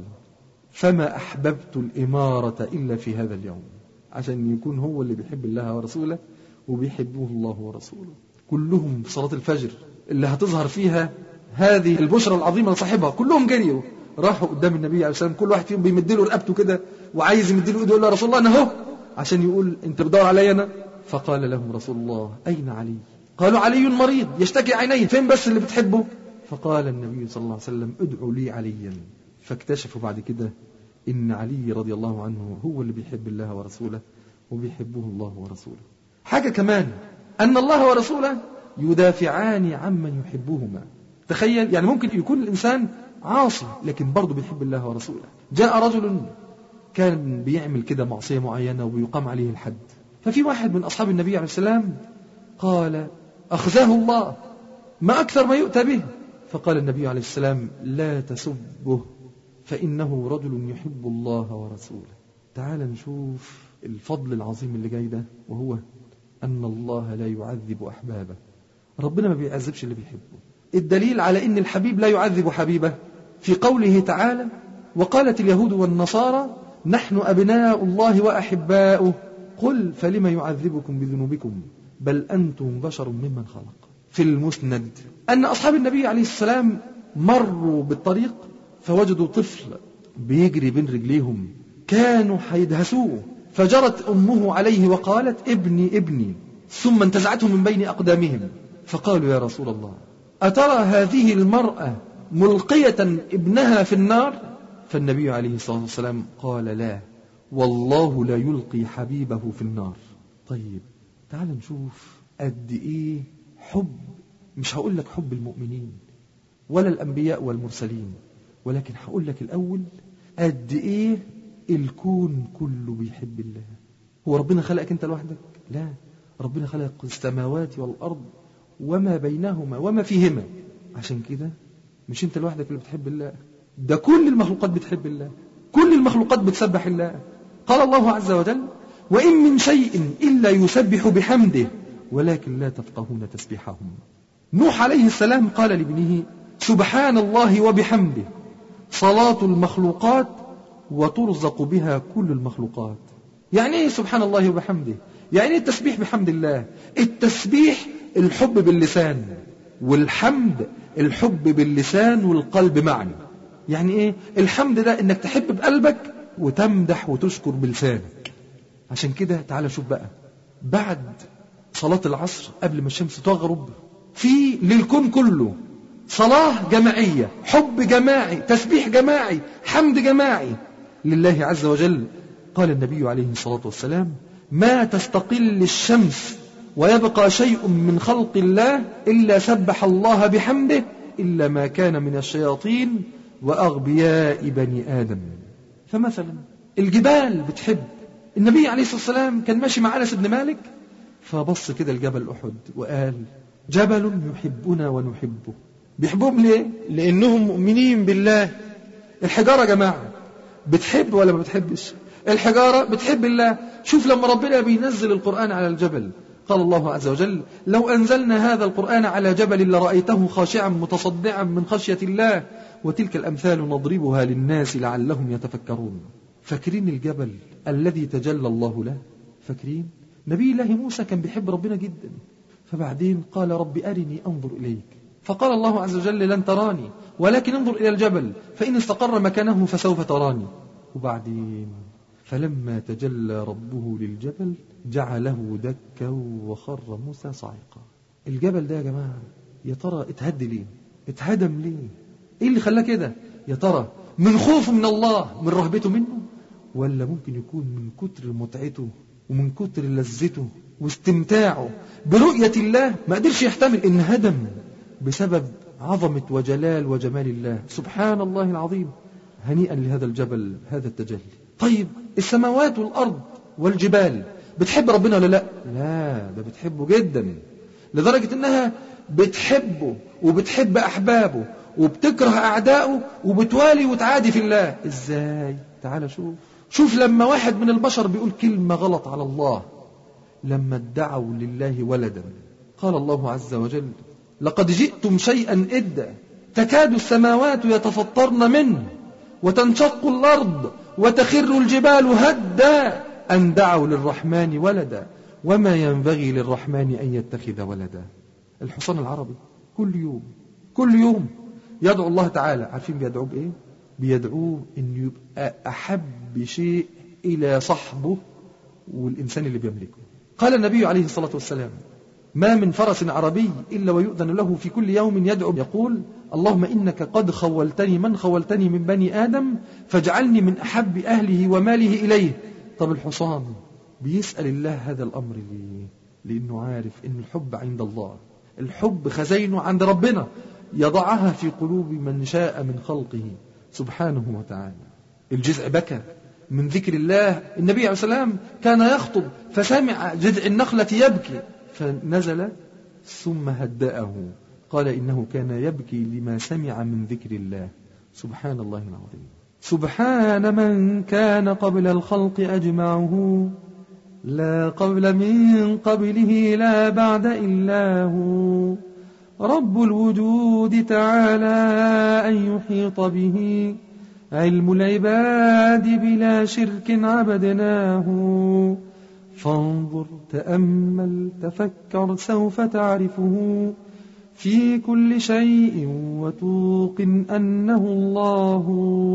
فما أحببت الإمارة إلا في هذا اليوم عشان يكون هو اللي بيحب الله ورسوله وبيحبه الله ورسوله كلهم في صلاة الفجر اللي هتظهر فيها هذه البشرى العظيمة لصاحبها كلهم جريوا راحوا قدام النبي عليه السلام كل واحد فيهم بيمد له رقبته كده وعايز يمد له ايده يقول له يا رسول الله انا اهو عشان يقول انت بتدور عليا انا فقال لهم رسول الله اين علي قالوا علي مريض يشتكي عينيه فين بس اللي بتحبه فقال النبي صلى الله عليه وسلم ادعوا لي عليا فاكتشفوا بعد كده ان علي رضي الله عنه هو اللي بيحب الله ورسوله وبيحبه الله ورسوله حاجة كمان أن الله ورسوله يدافعان عمن يحبهما تخيل يعني ممكن يكون الإنسان عاصي لكن برضه بيحب الله ورسوله جاء رجل كان بيعمل كده معصية معينة ويقام عليه الحد ففي واحد من أصحاب النبي عليه السلام قال أخزاه الله ما أكثر ما يؤتى به فقال النبي عليه السلام لا تسبه فإنه رجل يحب الله ورسوله تعال نشوف الفضل العظيم اللي جاي ده وهو أن الله لا يعذب أحبابه ربنا ما بيعذبش اللي بيحبه الدليل على أن الحبيب لا يعذب حبيبه في قوله تعالى وقالت اليهود والنصارى نحن أبناء الله وأحباؤه قل فلم يعذبكم بذنوبكم بل أنتم بشر ممن خلق في المسند أن أصحاب النبي عليه السلام مروا بالطريق فوجدوا طفل بيجري بين رجليهم كانوا هيدهسوه فجرت أمه عليه وقالت ابني ابني ثم انتزعته من بين أقدامهم فقالوا يا رسول الله أترى هذه المرأة ملقية ابنها في النار فالنبي عليه الصلاة والسلام قال لا والله لا يلقي حبيبه في النار طيب تعال نشوف قد ايه حب مش هقول لك حب المؤمنين ولا الانبياء والمرسلين ولكن هقول لك الاول قد ايه الكون كله بيحب الله هو ربنا خلقك انت لوحدك لا ربنا خلق السماوات والارض وما بينهما وما فيهما عشان كده مش انت لوحدك اللي بتحب الله ده كل المخلوقات بتحب الله كل المخلوقات بتسبح الله قال الله عز وجل وإن من شيء إلا يسبح بحمده ولكن لا تفقهون تسبيحهم نوح عليه السلام قال لابنه سبحان الله وبحمده صلاة المخلوقات وترزق بها كل المخلوقات يعني ايه سبحان الله وبحمده يعني ايه التسبيح بحمد الله التسبيح الحب باللسان والحمد الحب باللسان والقلب معا يعني ايه الحمد ده انك تحب بقلبك وتمدح وتشكر بلسانك عشان كده تعالى شوف بقى بعد صلاة العصر قبل ما الشمس تغرب في للكون كله صلاة جماعية حب جماعي تسبيح جماعي حمد جماعي لله عز وجل قال النبي عليه الصلاة والسلام ما تستقل الشمس ويبقى شيء من خلق الله إلا سبح الله بحمده إلا ما كان من الشياطين وأغبياء بني آدم فمثلا الجبال بتحب النبي عليه الصلاة والسلام كان ماشي مع أنس بن مالك فبص كده الجبل أحد وقال جبل يحبنا ونحبه بيحبهم ليه؟ لأنهم مؤمنين بالله الحجارة يا جماعة بتحب ولا ما بتحبش الحجارة بتحب الله شوف لما ربنا بينزل القرآن على الجبل قال الله عز وجل لو أنزلنا هذا القرآن على جبل لرأيته خاشعا متصدعا من خشية الله وتلك الأمثال نضربها للناس لعلهم يتفكرون فاكرين الجبل الذي تجلى الله له فاكرين نبي الله موسى كان بيحب ربنا جدا فبعدين قال رب أرني أنظر إليك فقال الله عز وجل لن تراني ولكن انظر إلى الجبل فإن استقر مكانه فسوف تراني وبعدين فلما تجلى ربه للجبل جعله دكا وخر موسى صاعقا الجبل ده يا جماعة يا ترى اتهد ليه اتهدم ليه ايه اللي خلاه كده يا ترى من خوفه من الله من رهبته منه ولا ممكن يكون من كتر متعته ومن كتر لذته واستمتاعه برؤية الله ما قدرش يحتمل ان هدم بسبب عظمة وجلال وجمال الله سبحان الله العظيم هنيئا لهذا الجبل هذا التجلي طيب السماوات والأرض والجبال بتحب ربنا ولا لا لا ده بتحبه جدا لدرجة انها بتحبه وبتحب أحبابه وبتكره أعدائه وبتوالي وتعادي في الله إزاي تعال شوف شوف لما واحد من البشر بيقول كلمة غلط على الله لما ادعوا لله ولدا قال الله عز وجل لقد جئتم شيئا إدا تكاد السماوات يتفطرن منه وتنشق الأرض وتخر الجبال هدا أن دعوا للرحمن ولدا وما ينبغي للرحمن أن يتخذ ولدا الحصان العربي كل يوم كل يوم يدعو الله تعالى عارفين بيدعوه بإيه بيدعوه أن يبقى أحب شيء إلى صحبه والإنسان اللي بيملكه قال النبي عليه الصلاة والسلام ما من فرس عربي إلا ويؤذن له في كل يوم يدعو يقول اللهم إنك قد خولتني من خولتني من بني آدم فاجعلني من أحب أهله وماله إليه طب الحصان بيسأل الله هذا الأمر ليه لأنه عارف أن الحب عند الله الحب خزينه عند ربنا يضعها في قلوب من شاء من خلقه سبحانه وتعالى الجزع بكى من ذكر الله النبي عليه السلام كان يخطب فسمع جذع النخلة يبكي فنزل ثم هدأه قال إنه كان يبكي لما سمع من ذكر الله سبحان الله العظيم سبحان من كان قبل الخلق أجمعه لا قبل من قبله لا بعد إلا هو رب الوجود تعالى أن يحيط به علم العباد بلا شرك عبدناه فانظر تأمل تفكر سوف تعرفه في كل شيء وتوقن أنه الله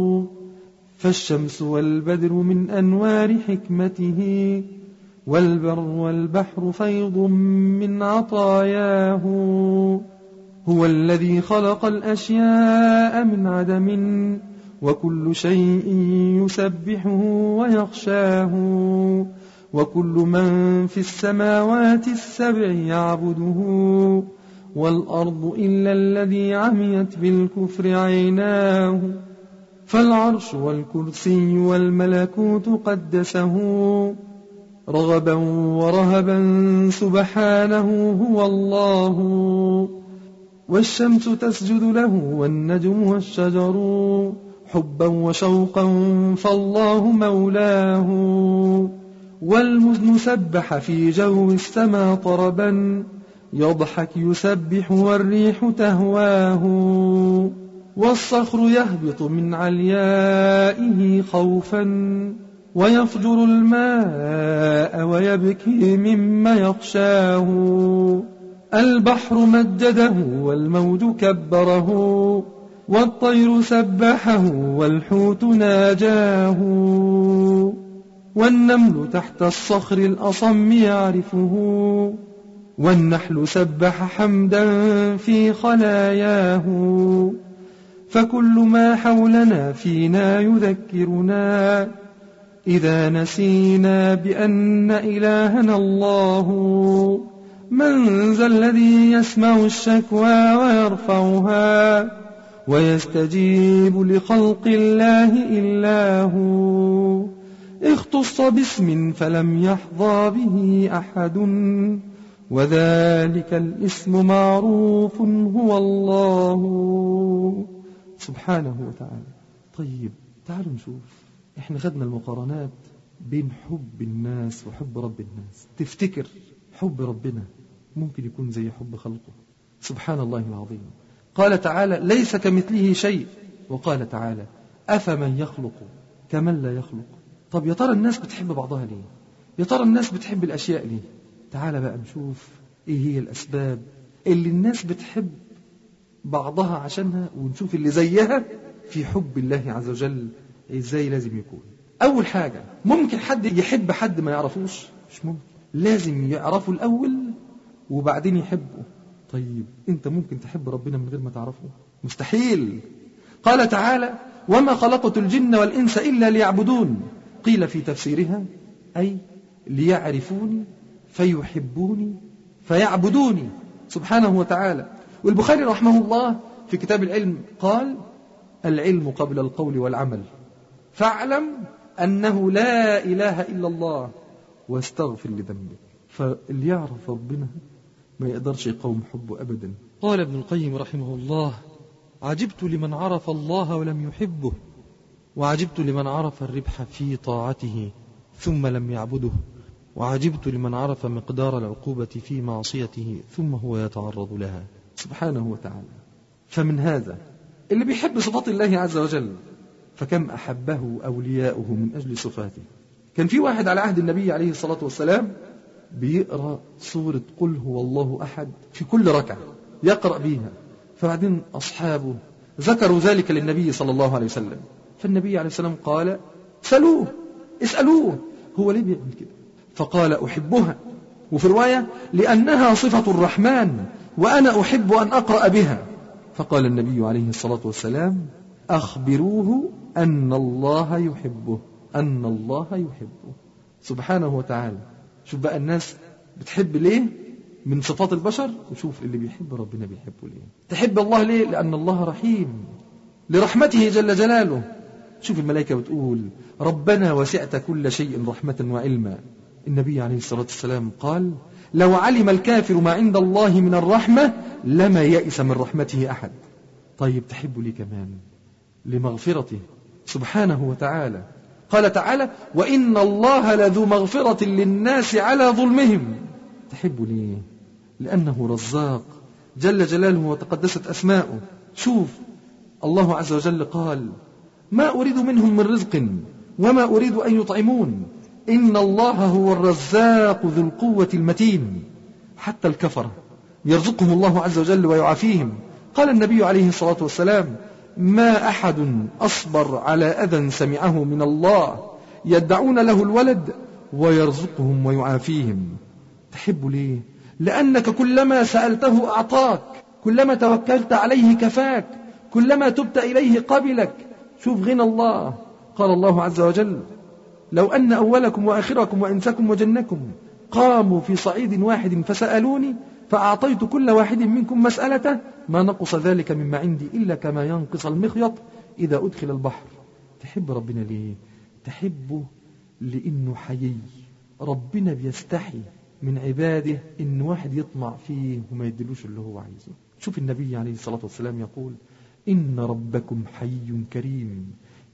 فالشمس والبدر من أنوار حكمته والبر والبحر فيض من عطاياه هو الذي خلق الأشياء من عدم وكل شيء يسبحه ويخشاه وكل من في السماوات السبع يعبده والأرض إلا الذي عميت بالكفر عيناه فالعرش والكرسي والملكوت قدسه رغبا ورهبا سبحانه هو الله والشمس تسجد له والنجم والشجر حبا وشوقا فالله مولاه والمزن سبح في جو السما طربا يضحك يسبح والريح تهواه والصخر يهبط من عليائه خوفا ويفجر الماء ويبكي مما يخشاه البحر مجده والموج كبره والطير سبحه والحوت ناجاه والنمل تحت الصخر الأصم يعرفه والنحل سبح حمدا في خلاياه فكل ما حولنا فينا يذكرنا إذا نسينا بأن إلهنا الله من ذا الذي يسمع الشكوى ويرفعها ويستجيب لخلق الله إلا هو اختص باسم فلم يحظى به أحد وذلك الاسم معروف هو الله سبحانه وتعالى طيب تعالوا نشوف احنا خدنا المقارنات بين حب الناس وحب رب الناس تفتكر حب ربنا ممكن يكون زي حب خلقه سبحان الله العظيم قال تعالى ليس كمثله شيء وقال تعالى أفمن يخلق كمن لا يخلق طب يا ترى الناس بتحب بعضها ليه يا ترى الناس بتحب الأشياء ليه تعالى بقى نشوف ايه هي الأسباب اللي الناس بتحب بعضها عشانها ونشوف اللي زيها في حب الله عز وجل ازاي لازم يكون أول حاجة ممكن حد يحب حد ما يعرفوش مش ممكن لازم يعرفه الأول وبعدين يحبه طيب انت ممكن تحب ربنا من غير ما تعرفه مستحيل قال تعالى وما خلقت الجن والإنس إلا ليعبدون قيل في تفسيرها أي ليعرفوني فيحبوني فيعبدوني سبحانه وتعالى والبخاري رحمه الله في كتاب العلم قال العلم قبل القول والعمل فاعلم أنه لا إله إلا الله واستغفر لذنبك فاللي يعرف ربنا ما يقدرش يقاوم حبه أبدا قال ابن القيم رحمه الله عجبت لمن عرف الله ولم يحبه وعجبت لمن عرف الربح في طاعته ثم لم يعبده وعجبت لمن عرف مقدار العقوبة في معصيته ثم هو يتعرض لها سبحانه وتعالى فمن هذا اللي بيحب صفات الله عز وجل فكم أحبه أولياؤه من أجل صفاته كان في واحد على عهد النبي عليه الصلاة والسلام بيقرأ سورة قل هو الله أحد في كل ركعة يقرأ بيها فبعدين أصحابه ذكروا ذلك للنبي صلى الله عليه وسلم فالنبي عليه السلام قال سألوه اسألوه هو ليه بيعمل كده فقال أحبها وفي رواية لأنها صفة الرحمن وأنا أحب أن أقرأ بها فقال النبي عليه الصلاة والسلام أخبروه أن الله يحبه أن الله يحبه سبحانه وتعالى شوف بقى الناس بتحب ليه من صفات البشر وشوف اللي بيحب ربنا بيحبه ليه تحب الله ليه لأن الله رحيم لرحمته جل جلاله شوف الملائكة بتقول ربنا وسعت كل شيء رحمة وعلما النبي عليه الصلاة والسلام قال لو علم الكافر ما عند الله من الرحمة لما يئس من رحمته أحد طيب تحب لي كمان لمغفرته سبحانه وتعالى قال تعالى وإن الله لذو مغفرة للناس على ظلمهم تحب ليه لأنه رزاق جل جلاله وتقدست أسماؤه شوف الله عز وجل قال ما أريد منهم من رزق وما أريد أن يطعمون إن الله هو الرزاق ذو القوة المتين حتى الكفرة يرزقهم الله عز وجل ويعافيهم قال النبي عليه الصلاة والسلام ما أحد أصبر على أذى سمعه من الله يدعون له الولد ويرزقهم ويعافيهم تحب ليه لأنك كلما سألته أعطاك كلما توكلت عليه كفاك كلما تبت إليه قبلك شوف غنى الله قال الله عز وجل لو أن أولكم وآخركم وإنسكم وجنكم قاموا في صعيد واحد فسألوني فأعطيت كل واحد منكم مسألته ما نقص ذلك مما عندي إلا كما ينقص المخيط إذا أدخل البحر تحب ربنا ليه تحبه لأنه حيي ربنا بيستحي من عباده إن واحد يطمع فيه وما يدلوش اللي هو عايزه شوف النبي عليه الصلاة والسلام يقول إن ربكم حي كريم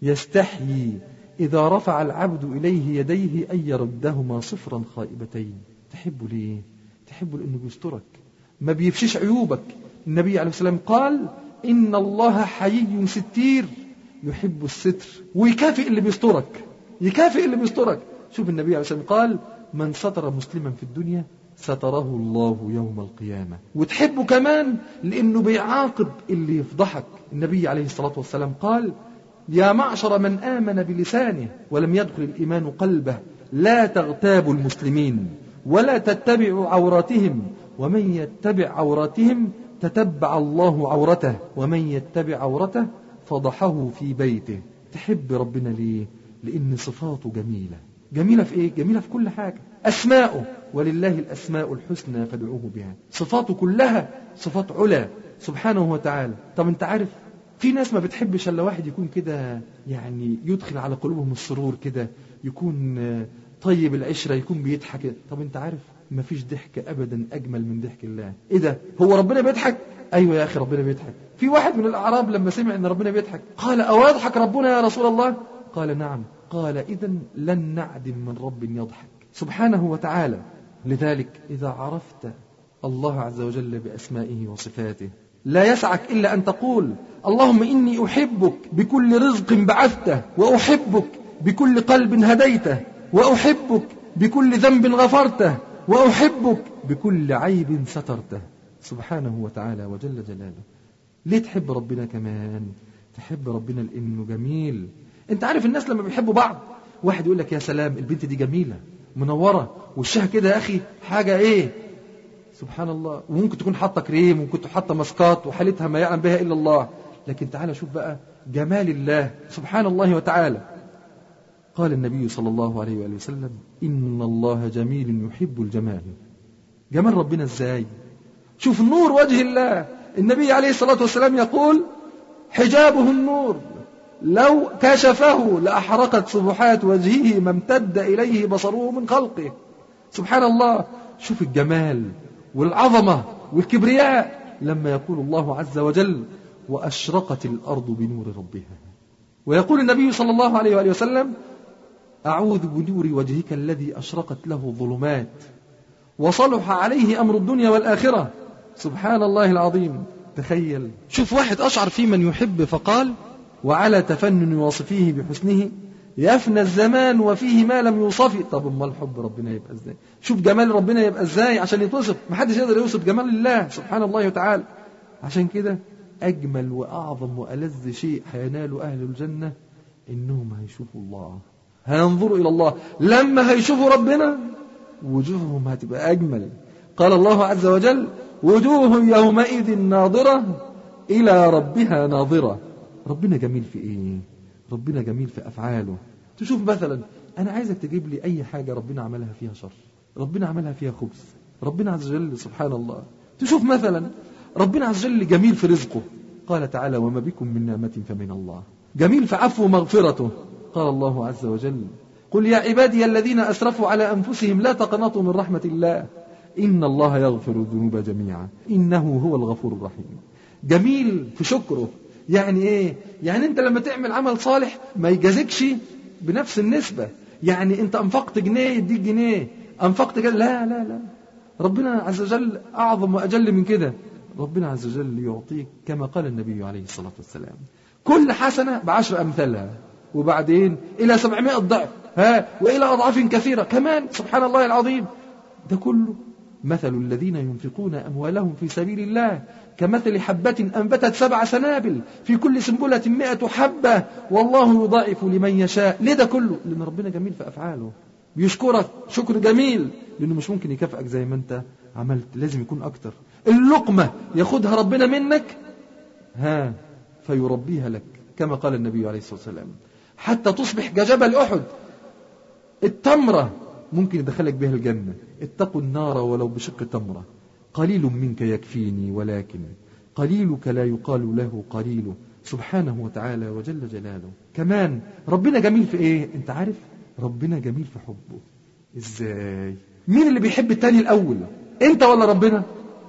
يستحيي إذا رفع العبد إليه يديه أن يردهما صفرا خائبتين تحبه ليه تحبه لأنه بيسترك ما بيفشش عيوبك النبي عليه السلام قال إن الله حيي ستير يحب الستر ويكافئ اللي بيسترك يكافئ اللي بيسترك شوف النبي عليه السلام قال من ستر مسلما في الدنيا ستره الله يوم القيامة وتحبه كمان لأنه بيعاقب اللي يفضحك النبي عليه الصلاة والسلام قال يا معشر من آمن بلسانه ولم يدخل الإيمان قلبه لا تغتابوا المسلمين ولا تتبعوا عوراتهم ومن يتبع عوراتهم تتبع الله عورته ومن يتبع عورته فضحه في بيته تحب ربنا ليه لأن صفاته جميلة جميلة في إيه؟ جميلة في كل حاجة أسماؤه ولله الأسماء الحسنى فادعوه بها صفاته كلها صفات علا سبحانه وتعالى طب أنت عارف في ناس ما بتحبش الا واحد يكون كده يعني يدخل على قلوبهم السرور كده يكون طيب العشرة يكون بيضحك طب انت عارف ما فيش ضحك ابدا اجمل من ضحك الله ايه ده هو ربنا بيضحك ايوه يا اخي ربنا بيضحك في واحد من الاعراب لما سمع ان ربنا بيضحك قال او يضحك ربنا يا رسول الله قال نعم قال اذا لن نعدم من رب يضحك سبحانه وتعالى لذلك اذا عرفت الله عز وجل باسمائه وصفاته لا يسعك إلا أن تقول اللهم إني أحبك بكل رزق بعثته وأحبك بكل قلب هديته وأحبك بكل ذنب غفرته وأحبك بكل عيب سترته سبحانه وتعالى وجل جلاله ليه تحب ربنا كمان تحب ربنا لأنه جميل انت عارف الناس لما بيحبوا بعض واحد يقول لك يا سلام البنت دي جميلة منورة وشها كده يا أخي حاجة إيه سبحان الله وممكن تكون حاطه كريم وممكن تكون حاطه ماسكات وحالتها ما يعلم بها الا الله لكن تعالى شوف بقى جمال الله سبحان الله وتعالى قال النبي صلى الله عليه وآله وسلم إن الله جميل يحب الجمال جمال ربنا ازاي شوف نور وجه الله النبي عليه الصلاة والسلام يقول حجابه النور لو كشفه لأحرقت سبحات وجهه ما امتد إليه بصره من خلقه سبحان الله شوف الجمال والعظمة والكبرياء لما يقول الله عز وجل وأشرقت الأرض بنور ربها ويقول النبي صلى الله عليه وآله وسلم أعوذ بنور وجهك الذي أشرقت له ظلمات وصلح عليه أمر الدنيا والآخرة سبحان الله العظيم تخيل شوف واحد أشعر في من يحب فقال وعلى تفنن واصفيه بحسنه يفنى الزمان وفيه ما لم يوصف طب امال حب ربنا يبقى ازاي شوف جمال ربنا يبقى ازاي عشان يتوصف محدش يقدر يوصف جمال الله سبحان الله وتعالى عشان كده اجمل واعظم والذ شيء هينال اهل الجنه انهم هيشوفوا الله هينظروا الى الله لما هيشوفوا ربنا وجوههم هتبقى اجمل قال الله عز وجل وجوه يومئذ ناظره الى ربها ناظره ربنا جميل في ايه ربنا جميل في أفعاله تشوف مثلا أنا عايزك تجيب لي أي حاجة ربنا عملها فيها شر ربنا عملها فيها خبث ربنا عز وجل سبحان الله تشوف مثلا ربنا عز وجل جميل في رزقه قال تعالى وما بكم من نعمة فمن الله جميل في عفو مغفرته قال الله عز وجل قل يا عبادي الذين أسرفوا على أنفسهم لا تقنطوا من رحمة الله إن الله يغفر الذنوب جميعا إنه هو الغفور الرحيم جميل في شكره يعني ايه يعني انت لما تعمل عمل صالح ما يجازكش بنفس النسبة يعني انت انفقت جنيه يديك جنيه انفقت جنيه لا لا لا ربنا عز وجل اعظم واجل من كده ربنا عز وجل يعطيك كما قال النبي عليه الصلاة والسلام كل حسنة بعشر أمثالها وبعدين إلى سبعمائة ضعف ها وإلى أضعاف كثيرة كمان سبحان الله العظيم ده كله مثل الذين ينفقون أموالهم في سبيل الله كمثل حبة أنبتت سبع سنابل في كل سنبلة مئة حبة والله يضاعف لمن يشاء ليه ده كله لأن ربنا جميل في أفعاله بيشكرك شكر جميل لأنه مش ممكن يكافئك زي ما أنت عملت لازم يكون أكتر اللقمة ياخدها ربنا منك ها فيربيها لك كما قال النبي عليه الصلاة والسلام حتى تصبح كجبل أحد التمرة ممكن يدخلك بها الجنة اتقوا النار ولو بشق تمرة قليل منك يكفيني ولكن قليلك لا يقال له قليل سبحانه وتعالى وجل جلاله كمان ربنا جميل في ايه انت عارف ربنا جميل في حبه ازاي مين اللي بيحب التاني الاول انت ولا ربنا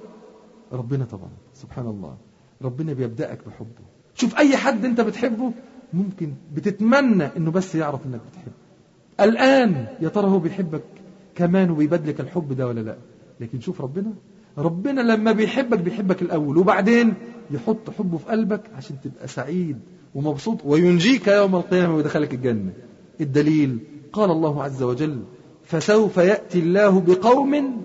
ربنا طبعا سبحان الله ربنا بيبدأك بحبه شوف اي حد انت بتحبه ممكن بتتمنى انه بس يعرف انك بتحبه الآن يا ترى هو بيحبك كمان وبيبادلك الحب ده ولا لا لكن شوف ربنا ربنا لما بيحبك بيحبك الأول وبعدين يحط حبه في قلبك عشان تبقى سعيد ومبسوط وينجيك يوم القيامة ويدخلك الجنة الدليل قال الله عز وجل فسوف يأتي الله بقوم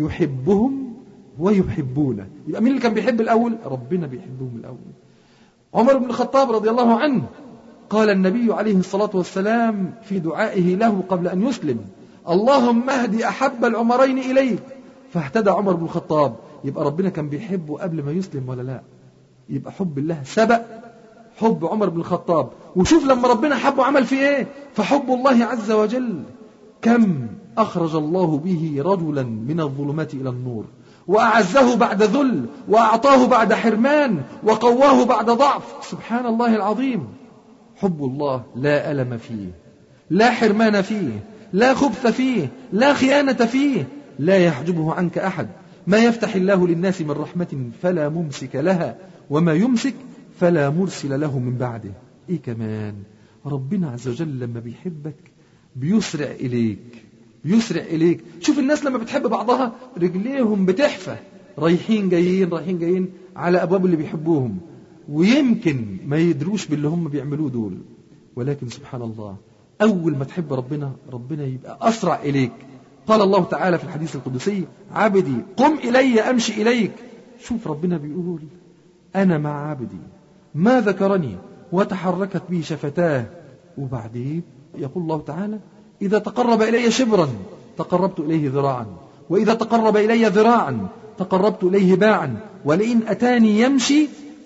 يحبهم ويحبونه يبقى مين اللي كان بيحب الأول ربنا بيحبهم الأول عمر بن الخطاب رضي الله عنه قال النبي عليه الصلاة والسلام في دعائه له قبل أن يسلم اللهم اهدي أحب العمرين إليك فاهتدى عمر بن الخطاب يبقى ربنا كان بيحبه قبل ما يسلم ولا لا يبقى حب الله سبق حب عمر بن الخطاب وشوف لما ربنا حبه عمل فيه ايه فحب الله عز وجل كم أخرج الله به رجلا من الظلمات إلى النور وأعزه بعد ذل وأعطاه بعد حرمان وقواه بعد ضعف سبحان الله العظيم حب الله لا ألم فيه لا حرمان فيه لا خبث فيه لا خيانة فيه لا يحجبه عنك أحد ما يفتح الله للناس من رحمة فلا ممسك لها وما يمسك فلا مرسل له من بعده إيه كمان ربنا عز وجل لما بيحبك بيسرع إليك بيسرع إليك شوف الناس لما بتحب بعضها رجليهم بتحفى رايحين جايين رايحين جايين على أبواب اللي بيحبوهم ويمكن ما يدروش باللي هم بيعملوه دول ولكن سبحان الله أول ما تحب ربنا ربنا يبقى أسرع إليك قال الله تعالى في الحديث القدسي عبدي قم إلي أمشي إليك شوف ربنا بيقول أنا مع عبدي ما ذكرني وتحركت به شفتاه وبعدين يقول الله تعالى إذا تقرب إلي شبرا تقربت إليه ذراعا وإذا تقرب إلي ذراعا تقربت إليه باعا ولئن أتاني يمشي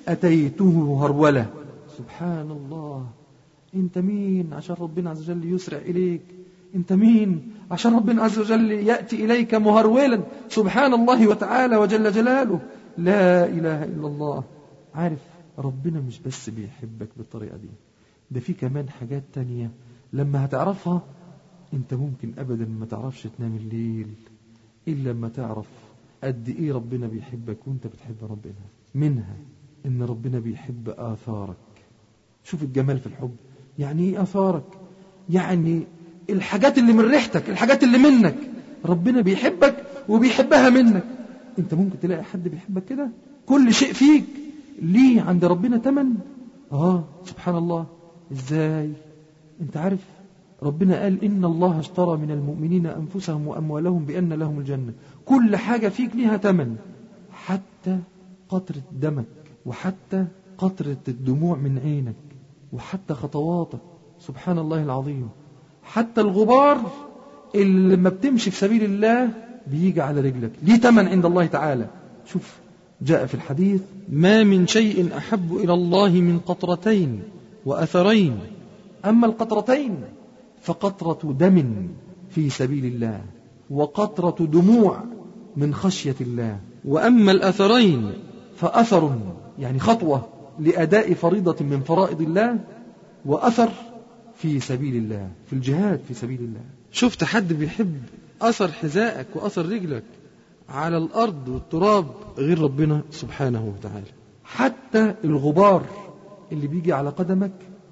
أتيته هرولة سبحان الله أنت مين عشان ربنا عز وجل يسرع إليك أنت مين عشان ربنا عز وجل يأتي إليك مهرولا سبحان الله وتعالى وجل جلاله لا إله إلا الله عارف ربنا مش بس بيحبك بالطريقة دي ده في كمان حاجات تانية لما هتعرفها انت ممكن ابدا ما تعرفش تنام الليل الا لما تعرف قد ايه ربنا بيحبك وانت بتحب ربنا منها ان ربنا بيحب اثارك شوف الجمال في الحب يعني ايه اثارك يعني الحاجات اللي من ريحتك الحاجات اللي منك ربنا بيحبك وبيحبها منك انت ممكن تلاقي حد بيحبك كده كل شيء فيك ليه عند ربنا تمن اه سبحان الله ازاي انت عارف ربنا قال إن الله اشترى من المؤمنين أنفسهم وأموالهم بأن لهم الجنة كل حاجة فيك ليها تمن حتى قطرة دمك وحتى قطرة الدموع من عينك وحتى خطواتك سبحان الله العظيم حتى الغبار اللي لما بتمشي في سبيل الله بيجي على رجلك ليه تمن عند الله تعالى شوف جاء في الحديث ما من شيء أحب إلى الله من قطرتين وأثرين أما القطرتين فقطرة دم في سبيل الله وقطرة دموع من خشية الله وأما الأثرين فأثر يعني خطوة لأداء فريضة من فرائض الله وأثر في سبيل الله في الجهاد في سبيل الله شفت حد بيحب أثر حذائك وأثر رجلك على الأرض والتراب غير ربنا سبحانه وتعالى حتى الغبار اللي بيجي على قدمك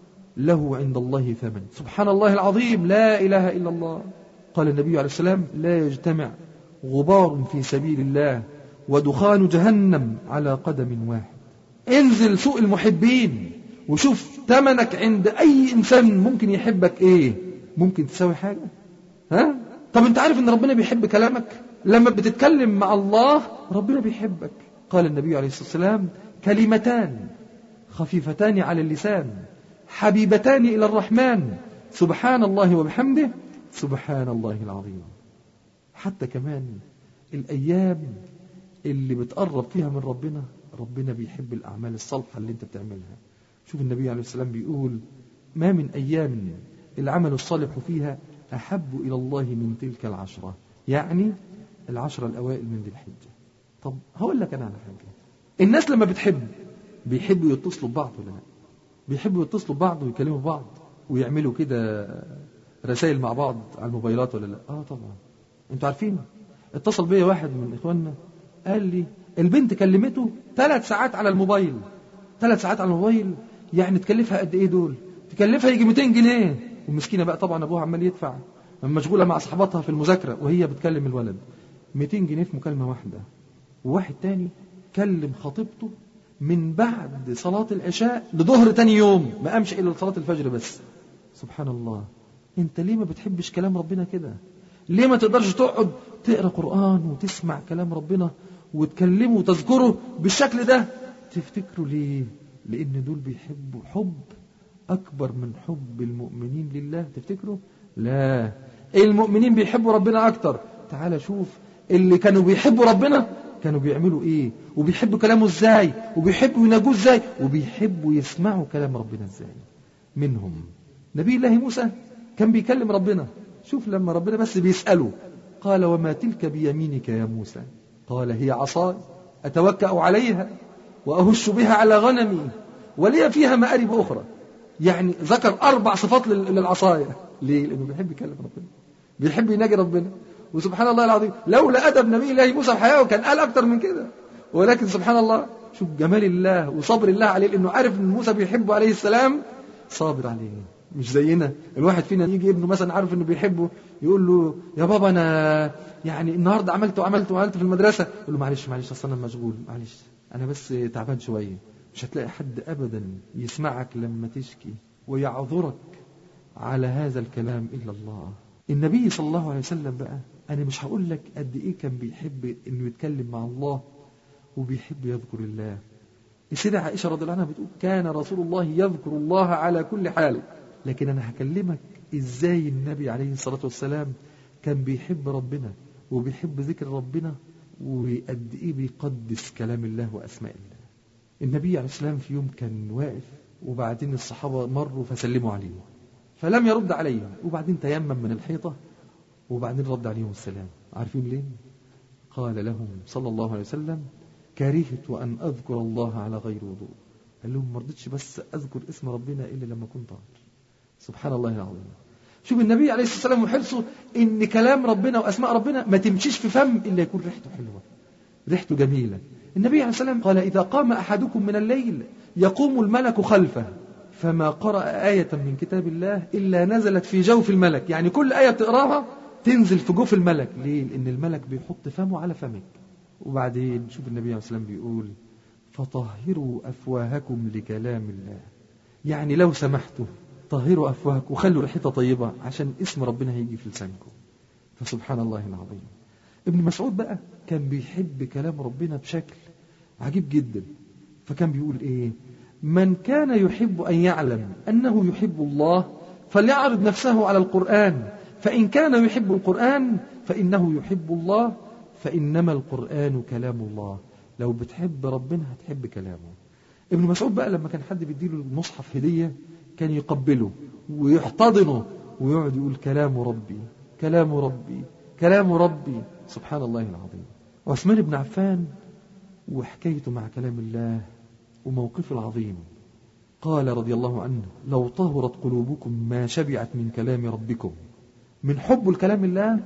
له عند الله ثمن سبحان الله العظيم لا إله إلا الله قال النبي عليه السلام لا يجتمع غبار في سبيل الله ودخان جهنم على قدم واحد انزل سوق المحبين وشوف ثمنك عند أي إنسان ممكن يحبك إيه ممكن تساوي حاجة ها طب انت عارف ان ربنا بيحب كلامك لما بتتكلم مع الله ربنا بيحبك قال النبي عليه الصلاة والسلام كلمتان خفيفتان على اللسان حبيبتان إلى الرحمن سبحان الله وبحمده سبحان الله العظيم حتى كمان الأيام اللي بتقرب فيها من ربنا ربنا بيحب الأعمال الصالحة اللي انت بتعملها شوف النبي عليه السلام بيقول ما من أيام العمل الصالح فيها أحب إلى الله من تلك العشرة يعني العشرة الأوائل من ذي الحجة طب هقول لك أنا على حاجة الناس لما بتحب بيحبوا يتصلوا ببعض ولا لا بيحبوا يتصلوا ببعض ويكلموا بعض ويعملوا كده رسائل مع بعض على الموبايلات ولا لا اه طبعا انتوا عارفين اتصل بيا واحد من اخواننا قال لي البنت كلمته ثلاث ساعات على الموبايل ثلاث ساعات على الموبايل يعني تكلفها قد ايه دول تكلفها يجي 200 جنيه والمسكينه بقى طبعا ابوها عمال يدفع مشغوله مع صحباتها في المذاكره وهي بتكلم الولد 200 جنيه في مكالمه واحده وواحد تاني كلم خطيبته من بعد صلاة العشاء لظهر تاني يوم ما قامش إلا لصلاة الفجر بس سبحان الله انت ليه ما بتحبش كلام ربنا كده ليه ما تقدرش تقعد تقرأ قرآن وتسمع كلام ربنا وتكلمه وتذكره بالشكل ده تفتكروا ليه لأن دول بيحبوا حب أكبر من حب المؤمنين لله تفتكروا لا المؤمنين بيحبوا ربنا أكتر تعال شوف اللي كانوا بيحبوا ربنا كانوا بيعملوا ايه وبيحبوا كلامه ازاي وبيحبوا يناجوه ازاي وبيحبوا يسمعوا كلام ربنا ازاي منهم نبي الله موسى كان بيكلم ربنا شوف لما ربنا بس بيسأله قال وما تلك بيمينك يا موسى قال هي عصاي أتوكأ عليها وأهش بها على غنمي ولي فيها مآرب أخرى يعني ذكر أربع صفات لل- للعصاية ليه؟ لأنه بيحب يكلم ربنا بيحب يناجي ربنا وسبحان الله العظيم لولا أدب نبي الله موسى في حياته كان قال أكتر من كده ولكن سبحان الله شوف جمال الله وصبر الله عليه لأنه عارف أن موسى بيحبه عليه السلام صابر عليه مش زينا الواحد فينا يجي ابنه مثلا عارف انه بيحبه يقول له يا بابا انا يعني النهارده عملت وعملت وعملت في المدرسه يقول له معلش معلش اصل انا مشغول معلش انا بس تعبان شويه مش هتلاقي حد ابدا يسمعك لما تشكي ويعذرك على هذا الكلام الا الله النبي صلى الله عليه وسلم بقى انا مش هقول لك قد ايه كان بيحب انه يتكلم مع الله وبيحب يذكر الله السيدة عائشة رضي الله عنها بتقول كان رسول الله يذكر الله على كل حال لكن أنا هكلمك إزاي النبي عليه الصلاة والسلام كان بيحب ربنا وبيحب ذكر ربنا وقد إيه بيقدس كلام الله وأسماء الله النبي عليه السلام في يوم كان واقف وبعدين الصحابة مروا فسلموا عليه فلم يرد عليهم وبعدين تيمم من الحيطة وبعدين رد عليهم السلام عارفين ليه قال لهم صلى الله عليه وسلم كرهت أن أذكر الله على غير وضوء قال لهم ما رضيتش بس أذكر اسم ربنا إلا لما كنت طاهر سبحان الله العظيم شوف النبي عليه الصلاة والسلام وحرصه إن كلام ربنا وأسماء ربنا ما تمشيش في فم إلا يكون ريحته حلوة ريحته جميلة النبي عليه الصلاة والسلام قال إذا قام أحدكم من الليل يقوم الملك خلفه فما قرأ آية من كتاب الله إلا نزلت في جوف الملك يعني كل آية بتقراها تنزل في جوف الملك ليه؟ لأن الملك بيحط فمه على فمك وبعدين شوف النبي عليه الصلاة والسلام بيقول فطهروا أفواهكم لكلام الله يعني لو سمحتوا طهروا أفواهكم وخلوا ريحتها طيبة عشان اسم ربنا هيجي في لسانكم فسبحان الله العظيم ابن مسعود بقى كان بيحب كلام ربنا بشكل عجيب جدا فكان بيقول ايه من كان يحب أن يعلم أنه يحب الله فليعرض نفسه على القرآن فإن كان يحب القرآن فإنه يحب الله فإنما القرآن كلام الله لو بتحب ربنا هتحب كلامه ابن مسعود بقى لما كان حد بيديله المصحف هدية كان يقبله ويحتضنه ويقعد يقول كلام ربي كلام ربي كلام ربي سبحان الله العظيم عثمان بن عفان وحكايته مع كلام الله وموقفه العظيم قال رضي الله عنه لو طهرت قلوبكم ما شبعت من كلام ربكم من حب الكلام الله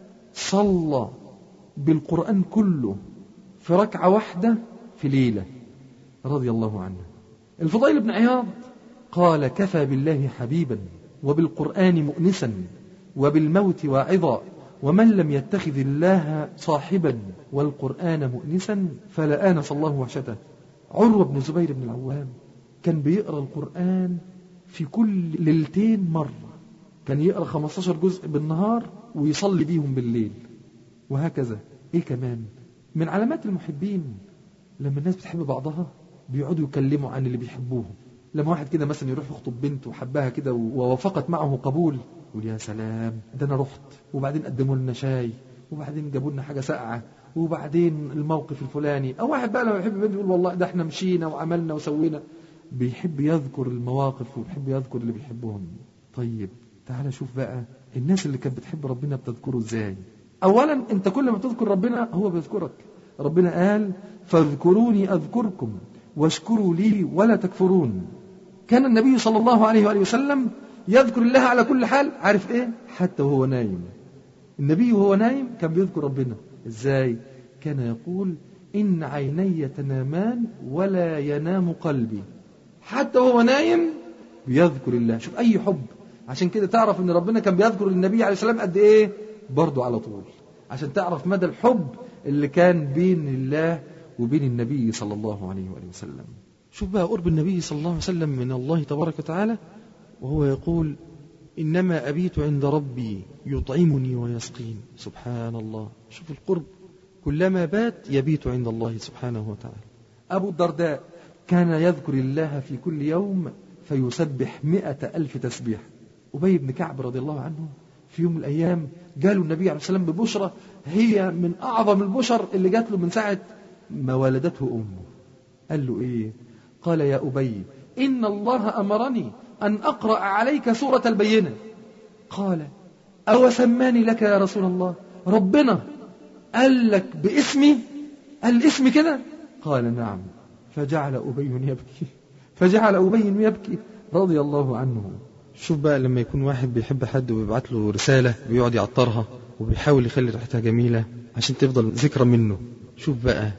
صلى بالقرآن كله في ركعة واحدة في ليلة رضي الله عنه الفضيل بن عياض قال كفى بالله حبيبا وبالقرآن مؤنسا وبالموت واعظا ومن لم يتخذ الله صاحبا والقرآن مؤنسا فلا آنس الله وحشته عروة بن زبير بن العوام كان بيقرأ القرآن في كل ليلتين مرة كان يقرأ 15 جزء بالنهار ويصلي بيهم بالليل وهكذا ايه كمان من علامات المحبين لما الناس بتحب بعضها بيقعدوا يكلموا عن اللي بيحبوهم لما واحد كده مثلا يروح يخطب بنت وحبها كده ووافقت معه قبول يقول يا سلام ده انا رحت وبعدين قدموا لنا شاي وبعدين جابوا لنا حاجه ساقعه وبعدين الموقف الفلاني او واحد بقى لما يحب بنت يقول والله ده احنا مشينا وعملنا وسوينا بيحب يذكر المواقف وبيحب يذكر اللي بيحبهم طيب تعال شوف بقى الناس اللي كانت بتحب ربنا بتذكره ازاي اولا انت كل ما تذكر ربنا هو بيذكرك ربنا قال فاذكروني اذكركم واشكروا لي ولا تكفرون كان النبي صلى الله عليه وآله وسلم يذكر الله على كل حال عارف ايه حتى وهو نايم النبي وهو نايم كان بيذكر ربنا ازاي كان يقول إن عيني تنامان ولا ينام قلبي حتى وهو نايم بيذكر الله شوف أي حب عشان كده تعرف ان ربنا كان بيذكر النبي عليه السلام قد ايه برضه على طول عشان تعرف مدى الحب اللي كان بين الله وبين النبي صلى الله عليه وآله وسلم شوف بقى قرب النبي صلى الله عليه وسلم من الله تبارك وتعالى وهو يقول إنما أبيت عند ربي يطعمني ويسقين سبحان الله شوف القرب كلما بات يبيت عند الله سبحانه وتعالى أبو الدرداء كان يذكر الله في كل يوم فيسبح مئة ألف تسبيح أبي بن كعب رضي الله عنه في يوم من الأيام جاله النبي عليه السلام ببشرة هي من أعظم البشر اللي جات له من ساعة ما ولدته أمه قال له إيه قال يا أبي إن الله أمرني أن أقرأ عليك سورة البينة قال أو سماني لك يا رسول الله ربنا قال لك باسمي قال الاسم كده قال نعم فجعل أبي يبكي فجعل أبي يبكي رضي الله عنه شوف بقى لما يكون واحد بيحب حد وبيبعت له رسالة ويقعد يعطرها وبيحاول يخلي ريحتها جميلة عشان تفضل ذكرى منه شوف بقى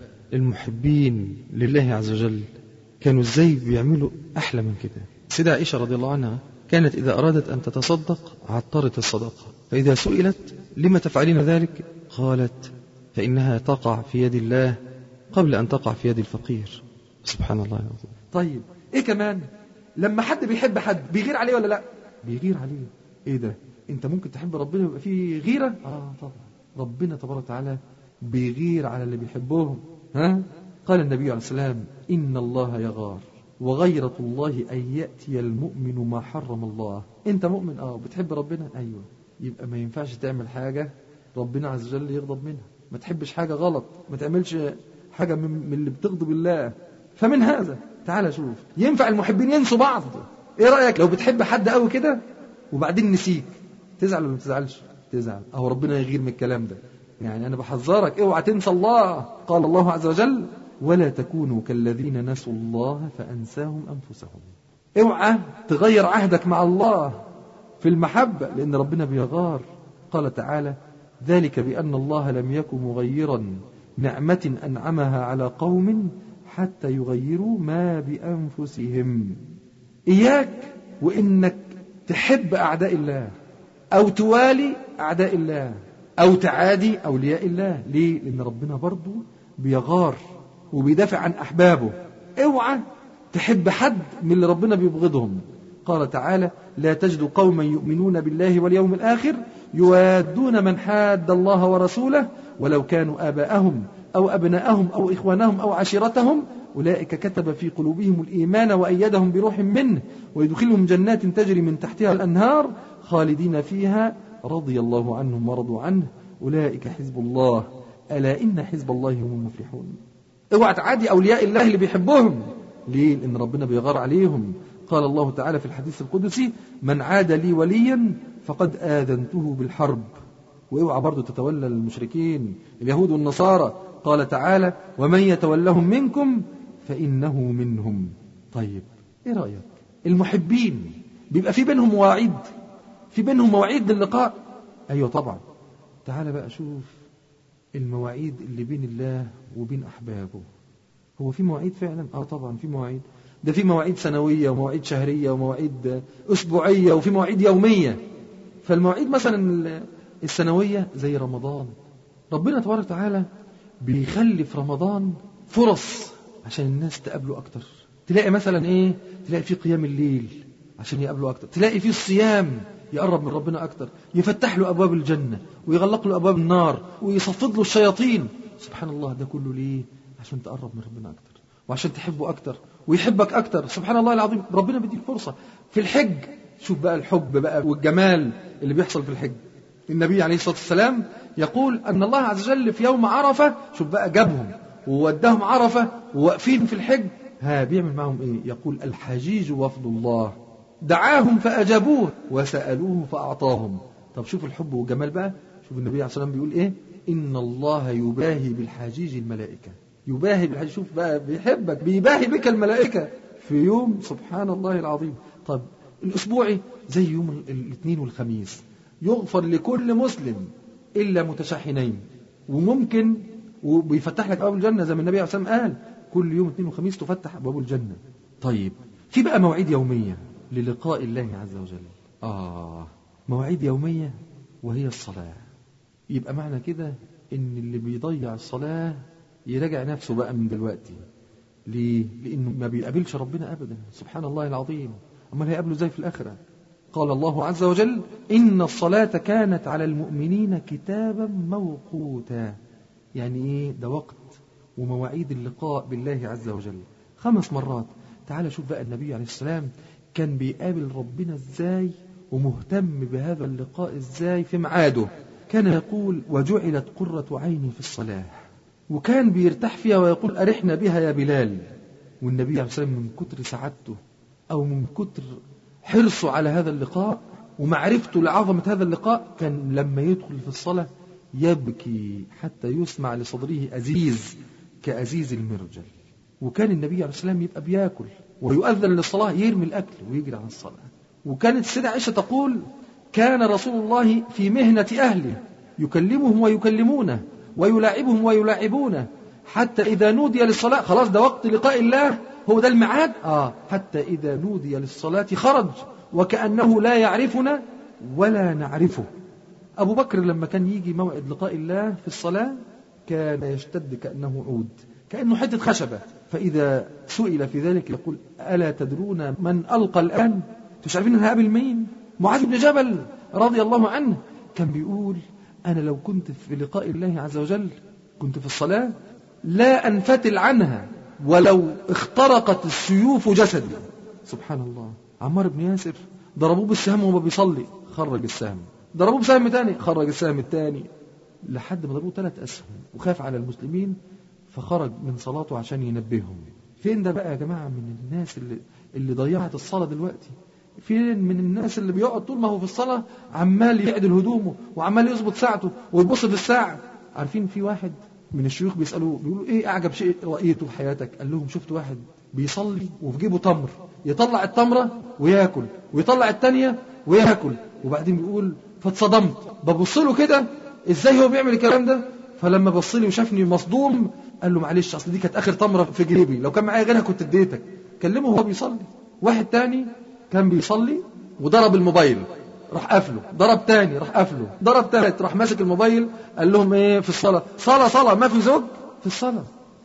المحبين لله عز وجل كانوا ازاي بيعملوا أحلى من كده سيدة عائشة رضي الله عنها كانت إذا أرادت أن تتصدق عطرت الصدقة فإذا سئلت لما تفعلين ذلك قالت فإنها تقع في يد الله قبل أن تقع في يد الفقير سبحان الله العظيم طيب إيه كمان لما حد بيحب حد بيغير عليه ولا لا بيغير عليه إيه ده أنت ممكن تحب ربنا يبقى فيه غيرة آه طبعا ربنا تبارك وتعالى بيغير على اللي بيحبهم ها قال النبي عليه السلام إن الله يغار وغيرة الله أن يأتي المؤمن ما حرم الله أنت مؤمن آه بتحب ربنا أيوة يبقى ما ينفعش تعمل حاجة ربنا عز وجل يغضب منها ما تحبش حاجة غلط ما تعملش حاجة من من اللي بتغضب الله فمن هذا تعال شوف ينفع المحبين ينسوا بعض ايه رأيك لو بتحب حد قوي كده وبعدين نسيك تزعل ولا ما تزعلش تزعل اهو ربنا يغير من الكلام ده يعني انا بحذرك اوعى تنسى الله قال الله عز وجل ولا تكونوا كالذين نسوا الله فأنساهم أنفسهم اوعى تغير عهدك مع الله في المحبة لأن ربنا بيغار قال تعالى ذلك بأن الله لم يكن مغيرا نعمة أنعمها على قوم حتى يغيروا ما بأنفسهم إياك وإنك تحب أعداء الله أو توالي أعداء الله أو تعادي أولياء الله ليه؟ لأن ربنا برضو بيغار وبيدافع عن أحبابه اوعى تحب حد من اللي ربنا بيبغضهم قال تعالى لا تجد قوما يؤمنون بالله واليوم الآخر يوادون من حاد الله ورسوله ولو كانوا آباءهم أو أبناءهم أو إخوانهم أو عشيرتهم أولئك كتب في قلوبهم الإيمان وأيدهم بروح منه ويدخلهم جنات تجري من تحتها الأنهار خالدين فيها رضي الله عنهم ورضوا عنه أولئك حزب الله ألا إن حزب الله هم المفلحون اوعى تعادي أولياء الله اللي بيحبهم ليه؟ لأن ربنا بيغار عليهم قال الله تعالى في الحديث القدسي من عاد لي وليا فقد آذنته بالحرب واوعى برضه تتولى المشركين اليهود والنصارى قال تعالى ومن يتولهم منكم فإنه منهم طيب ايه رأيك المحبين بيبقى في بينهم مواعيد في بينهم مواعيد للقاء ايوه طبعا تعال بقى شوف المواعيد اللي بين الله وبين أحبابه هو في مواعيد فعلا اه طبعا في مواعيد ده في مواعيد سنوية ومواعيد شهرية ومواعيد أسبوعية وفي مواعيد يومية فالمواعيد مثلا السنوية زي رمضان ربنا تبارك وتعالى بيخلي في رمضان فرص عشان الناس تقابله أكتر تلاقي مثلا إيه تلاقي في قيام الليل عشان يقابله أكتر تلاقي في الصيام يقرب من ربنا أكتر يفتح له أبواب الجنة ويغلق له أبواب النار ويصفد له الشياطين سبحان الله ده كله ليه عشان تقرب من ربنا أكتر وعشان تحبه أكتر ويحبك أكتر سبحان الله العظيم ربنا بيديك فرصة في الحج شوف بقى الحب بقى والجمال اللي بيحصل في الحج النبي عليه الصلاة والسلام يقول أن الله عز وجل في يوم عرفة شوف بقى جابهم ووداهم عرفة وواقفين في الحج ها بيعمل معهم ايه يقول الحجيج وفد الله دعاهم فأجابوه وسألوه فأعطاهم طب شوف الحب والجمال بقى شوف النبي عليه الصلاة والسلام بيقول ايه إن الله يباهي بالحجيج الملائكة يباهي بالحجيج شوف بقى بيحبك بيباهي بك الملائكة في يوم سبحان الله العظيم طب الأسبوعي زي يوم الاثنين والخميس يغفر لكل مسلم إلا متشحنين وممكن وبيفتح لك أبواب الجنة زي ما النبي عليه الصلاة والسلام قال كل يوم اثنين وخميس تفتح أبواب الجنة طيب في بقى مواعيد يومية للقاء الله عز وجل آه مواعيد يومية وهي الصلاة يبقى معنى كده إن اللي بيضيع الصلاة يراجع نفسه بقى من دلوقتي ليه؟ لأنه ما بيقابلش ربنا أبدا سبحان الله العظيم أمال هيقابله ازاي في الآخرة قال الله عز وجل إن الصلاة كانت على المؤمنين كتابا موقوتا يعني إيه ده وقت ومواعيد اللقاء بالله عز وجل خمس مرات تعال شوف بقى النبي عليه السلام كان بيقابل ربنا ازاي ومهتم بهذا اللقاء ازاي في ميعاده كان يقول وجعلت قرة عيني في الصلاة وكان بيرتاح فيها ويقول أرحنا بها يا بلال والنبي عليه السلام من كتر سعادته أو من كتر حرصه على هذا اللقاء ومعرفته لعظمة هذا اللقاء كان لما يدخل في الصلاة يبكي حتى يسمع لصدره أزيز كأزيز المرجل وكان النبي عليه السلام يبقى بياكل ويؤذن للصلاة يرمي الأكل ويجري على الصلاة وكانت السيدة عائشة تقول كان رسول الله في مهنة أهله يكلمهم ويكلمونه ويلاعبهم ويلاعبونه حتى إذا نودي للصلاة خلاص ده وقت لقاء الله هو ده الميعاد آه حتى إذا نودي للصلاة خرج وكأنه لا يعرفنا ولا نعرفه أبو بكر لما كان يجي موعد لقاء الله في الصلاة كان يشتد كأنه عود كأنه حتة خشبة فإذا سئل في ذلك يقول ألا تدرون من ألقى الآن مش عارفين أنا هقابل مين معاذ بن جبل رضي الله عنه كان بيقول أنا لو كنت في لقاء الله عز وجل كنت في الصلاة لا أنفتل عنها ولو اخترقت السيوف جسدي سبحان الله عمار بن ياسر ضربوه بالسهم وهو بيصلي خرج السهم ضربوه بسهم تاني خرج السهم التاني لحد ما ضربوه ثلاث أسهم وخاف على المسلمين فخرج من صلاته عشان ينبههم فين ده بقى يا جماعة من الناس اللي, اللي ضيعت الصلاة دلوقتي فين من الناس اللي بيقعد طول ما هو في الصلاة عمال يعدل هدومه وعمال يظبط ساعته ويبص في الساعة عارفين في واحد من الشيوخ بيسألوه بيقولوا ايه اعجب شيء رأيته في حياتك قال لهم شفت واحد بيصلي وفي جيبه تمر يطلع التمرة وياكل ويطلع التانية وياكل وبعدين بيقول فاتصدمت ببص له كده ازاي هو بيعمل الكلام ده فلما بص لي وشافني مصدوم قال له معلش اصل دي كانت اخر تمره في جيبي لو كان معايا غيرها كنت اديتك كلمه وهو بيصلي واحد تاني كان بيصلي وضرب الموبايل راح قافله ضرب تاني راح قافله ضرب تالت راح ماسك الموبايل قال لهم ايه في الصلاه صلاه صلاه ما في زوج في الصلاه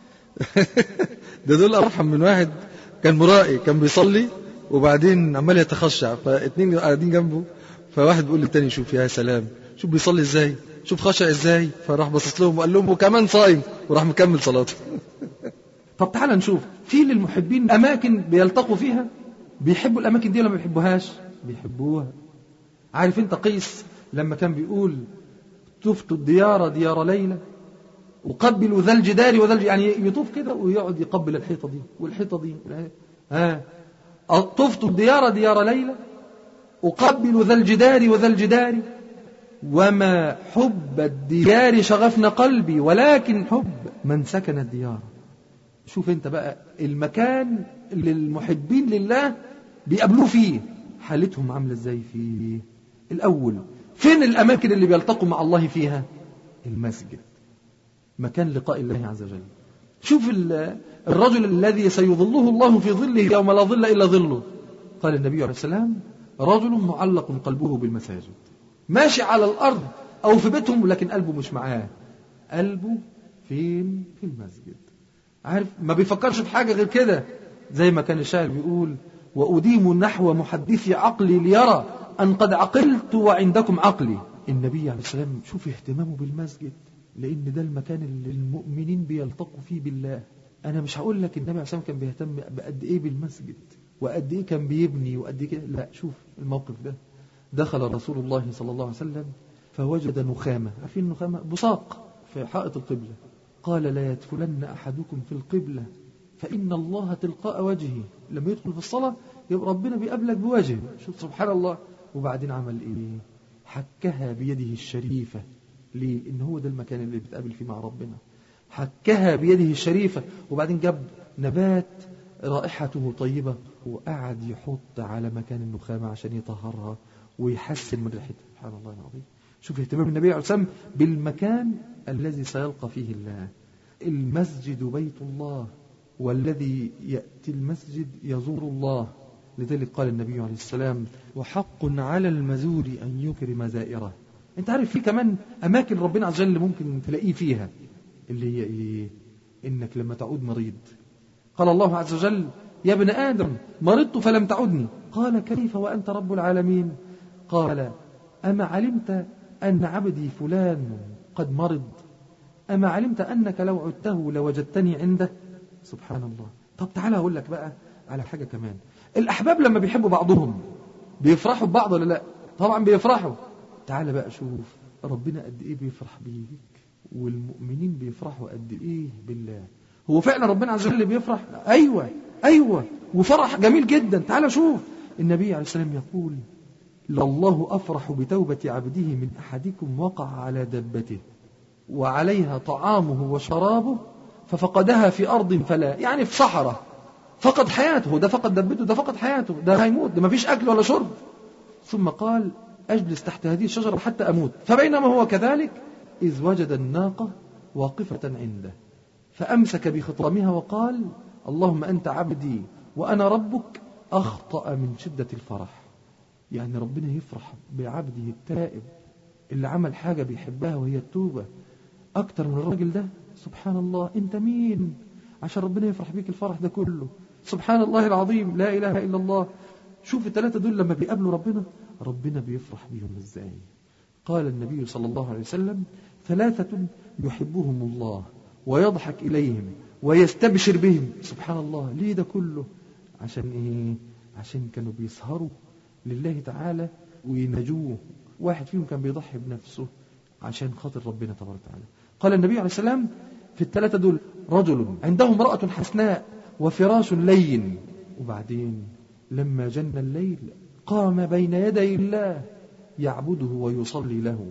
ده دول ارحم من واحد كان مرائي كان بيصلي وبعدين عمال يتخشع فاتنين قاعدين جنبه فواحد بيقول للتاني شوف يا سلام شوف بيصلي ازاي شوف خشع ازاي فراح باصص لهم وقال لهم وكمان صايم وراح مكمل صلاته طب تعال نشوف في للمحبين اماكن بيلتقوا فيها بيحبوا الاماكن دي ولا ما بيحبوهاش بيحبوها عارف انت قيس لما كان بيقول طفت الديار ديار ليلى وقبلوا ذا الجدار وذا يعني يطوف كده ويقعد يقبل الحيطه دي والحيطه دي ها طفت الديار ديار ليلى أقبل ذا الجدار وذا الجدار وما حب الديار شغفنا قلبي ولكن حب من سكن الديار شوف انت بقى المكان اللي المحبين لله بيقابلوه فيه حالتهم عاملة ازاي فيه الأول فين الأماكن اللي بيلتقوا مع الله فيها المسجد مكان لقاء الله عز وجل شوف الرجل الذي سيظله الله في ظله يوم لا ظل إلا ظله قال النبي عليه السلام رجل معلق قلبه بالمساجد ماشي على الأرض أو في بيتهم لكن قلبه مش معاه قلبه فين في المسجد عارف ما بيفكرش في حاجة غير كده زي ما كان الشاعر بيقول وأديم نحو محدثي عقلي ليرى أن قد عقلت وعندكم عقلي النبي عليه السلام شوف اهتمامه بالمسجد لأن ده المكان اللي المؤمنين بيلتقوا فيه بالله أنا مش هقول لك النبي عليه السلام كان بيهتم بقد إيه بالمسجد وقد إيه كان بيبني وقد إيه كده لا شوف الموقف ده دخل رسول الله صلى الله عليه وسلم فوجد نخامة عارفين النخامة بصاق في حائط القبلة قال لا يدخلن أحدكم في القبلة فإن الله تلقاء وجهه لما يدخل في الصلاة يبقى ربنا بيقابلك بوجهه شوف سبحان الله وبعدين عمل إيه حكها بيده الشريفة ليه إن هو ده المكان اللي بتقابل فيه مع ربنا حكها بيده الشريفة وبعدين جاب نبات رائحته طيبة وقعد يحط على مكان النخامة عشان يطهرها ويحسن من ريحتها سبحان الله العظيم شوف اهتمام النبي عليه الصلاة والسلام بالمكان الذي سيلقى فيه الله المسجد بيت الله والذي يأتي المسجد يزور الله لذلك قال النبي عليه السلام وحق على المزور أن يكرم زائره انت عارف في كمان أماكن ربنا عز وجل ممكن تلاقيه فيها اللي هي إيه إنك لما تعود مريض قال الله عز وجل يا ابن آدم مرضت فلم تعدني قال كيف وأنت رب العالمين قال أما علمت أن عبدي فلان قد مرض أما علمت أنك لو عدته لوجدتني عنده سبحان الله طب تعالى أقول لك بقى على حاجة كمان الأحباب لما بيحبوا بعضهم بيفرحوا ببعض ولا لا طبعا بيفرحوا تعالى بقى شوف ربنا قد إيه بيفرح بيك والمؤمنين بيفرحوا قد إيه بالله هو فعلا ربنا عز وجل بيفرح أيوة أيوة وفرح جميل جدا تعالى شوف النبي عليه السلام يقول لله أفرح بتوبة عبده من أحدكم وقع على دبته وعليها طعامه وشرابه ففقدها في أرض فلا يعني في صحراء فقد حياته ده فقد دبته ده فقد حياته ده هيموت ده مفيش أكل ولا شرب ثم قال أجلس تحت هذه الشجرة حتى أموت فبينما هو كذلك إذ وجد الناقة واقفة عنده فأمسك بخطامها وقال اللهم أنت عبدي وأنا ربك أخطأ من شدة الفرح يعني ربنا يفرح بعبده التائب اللي عمل حاجة بيحبها وهي التوبة أكتر من الراجل ده سبحان الله أنت مين عشان ربنا يفرح بيك الفرح ده كله سبحان الله العظيم لا إله إلا الله شوف الثلاثة دول لما بيقابلوا ربنا ربنا بيفرح بيهم إزاي قال النبي صلى الله عليه وسلم ثلاثة يحبهم الله ويضحك إليهم ويستبشر بهم سبحان الله ليه ده كله عشان إيه عشان كانوا بيسهروا لله تعالى وينجوه واحد فيهم كان بيضحي بنفسه عشان خاطر ربنا تبارك وتعالى قال النبي عليه السلام في الثلاثة دول رجل عنده امرأة حسناء وفراش لين وبعدين لما جن الليل قام بين يدي الله يعبده ويصلي له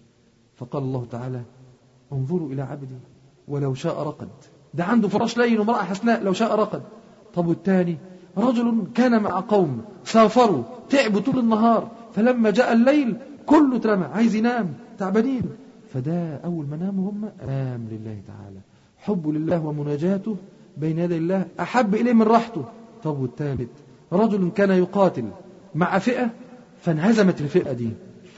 فقال الله تعالى انظروا إلى عبدي ولو شاء رقد ده عنده فراش لين وامرأة حسناء لو شاء رقد طب والتاني رجل كان مع قوم سافروا تعبوا طول النهار فلما جاء الليل كله اترمى عايز ينام تعبانين فده أول ما ناموا هم نام لله تعالى حب لله ومناجاته بين يدي الله أحب إليه من راحته طب والثالث رجل كان يقاتل مع فئة فانهزمت الفئة دي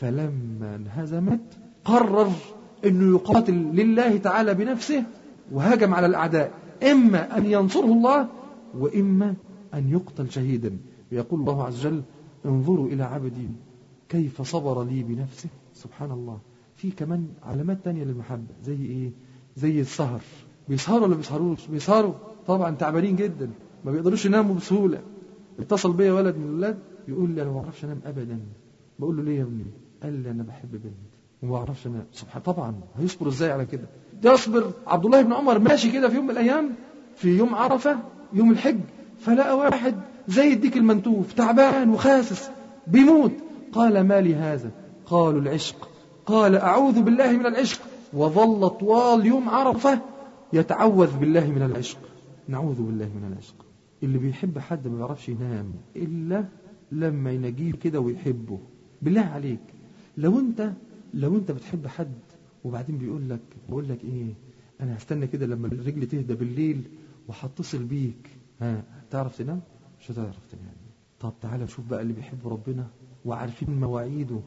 فلما انهزمت قرر أنه يقاتل لله تعالى بنفسه وهاجم على الأعداء إما أن ينصره الله وإما أن يقتل شهيدا ويقول الله عز وجل انظروا إلى عبدي كيف صبر لي بنفسه سبحان الله في كمان علامات تانية للمحبة زي إيه زي السهر بيسهروا ولا بيسهروش بيسهروا طبعا تعبانين جدا ما بيقدروش يناموا بسهولة اتصل بيا ولد من الولاد يقول لي أنا ما بعرفش أنام أبدا بقول له ليه يا ابني قال لي أنا بحب بنت وما بعرفش أنام سبحان طبعا هيصبر إزاي على كده يصبر عبد الله بن عمر ماشي كده في يوم من الأيام في يوم عرفة يوم الحج فلقى واحد زي الديك المنتوف تعبان وخاسس بيموت قال ما لي هذا قالوا العشق قال أعوذ بالله من العشق وظل طوال يوم عرفة يتعوذ بالله من العشق نعوذ بالله من العشق اللي بيحب حد ما بيعرفش ينام إلا لما ينجيه كده ويحبه بالله عليك لو انت لو انت بتحب حد وبعدين بيقول لك بقول لك ايه انا هستنى كده لما الرجل تهدى بالليل وهتصل بيك ها تعرف تنام مش هتعرف تنام طب تعالى شوف بقى اللي بيحبوا ربنا وعارفين مواعيده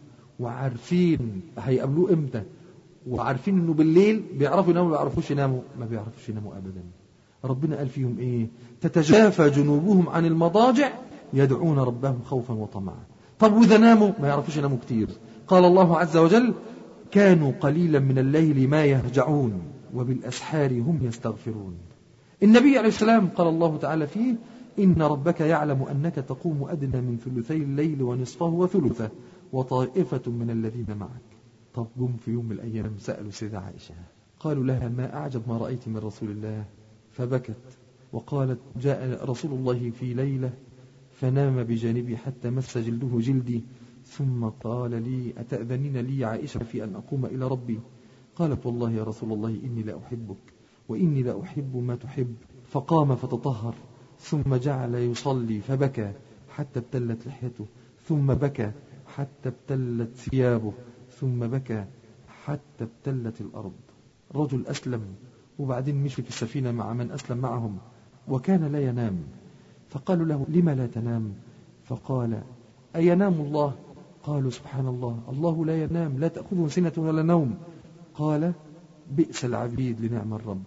وعارفين هيقابلوه امتى وعارفين انه بالليل بيعرفوا يناموا ما بيعرفوش يناموا ما بيعرفوش يناموا ابدا ربنا قال فيهم ايه تتجافى جنوبهم عن المضاجع يدعون ربهم خوفا وطمعا طب واذا ناموا ما يعرفوش يناموا كتير قال الله عز وجل كانوا قليلا من الليل ما يهجعون وبالاسحار هم يستغفرون النبي عليه السلام قال الله تعالى فيه إن ربك يعلم أنك تقوم أدنى من ثلثي الليل ونصفه وثلثه وطائفة من الذين معك طب جم في يوم من الأيام سألوا سيدة عائشة قالوا لها ما أعجب ما رأيت من رسول الله فبكت وقالت جاء رسول الله في ليلة فنام بجانبي حتى مس جلده جلدي ثم قال لي أتأذنين لي عائشة في أن أقوم إلى ربي قالت والله يا رسول الله إني لا أحبك وإني لا أحب ما تحب فقام فتطهر ثم جعل يصلي فبكى حتى ابتلت لحيته ثم بكى حتى ابتلت ثيابه ثم بكى حتى ابتلت الأرض رجل أسلم وبعدين مشي في السفينة مع من أسلم معهم وكان لا ينام فقالوا له لم لا تنام فقال أينام الله قالوا سبحان الله الله لا ينام لا تأخذه سنة ولا نوم قال بئس العبيد لنعم الرب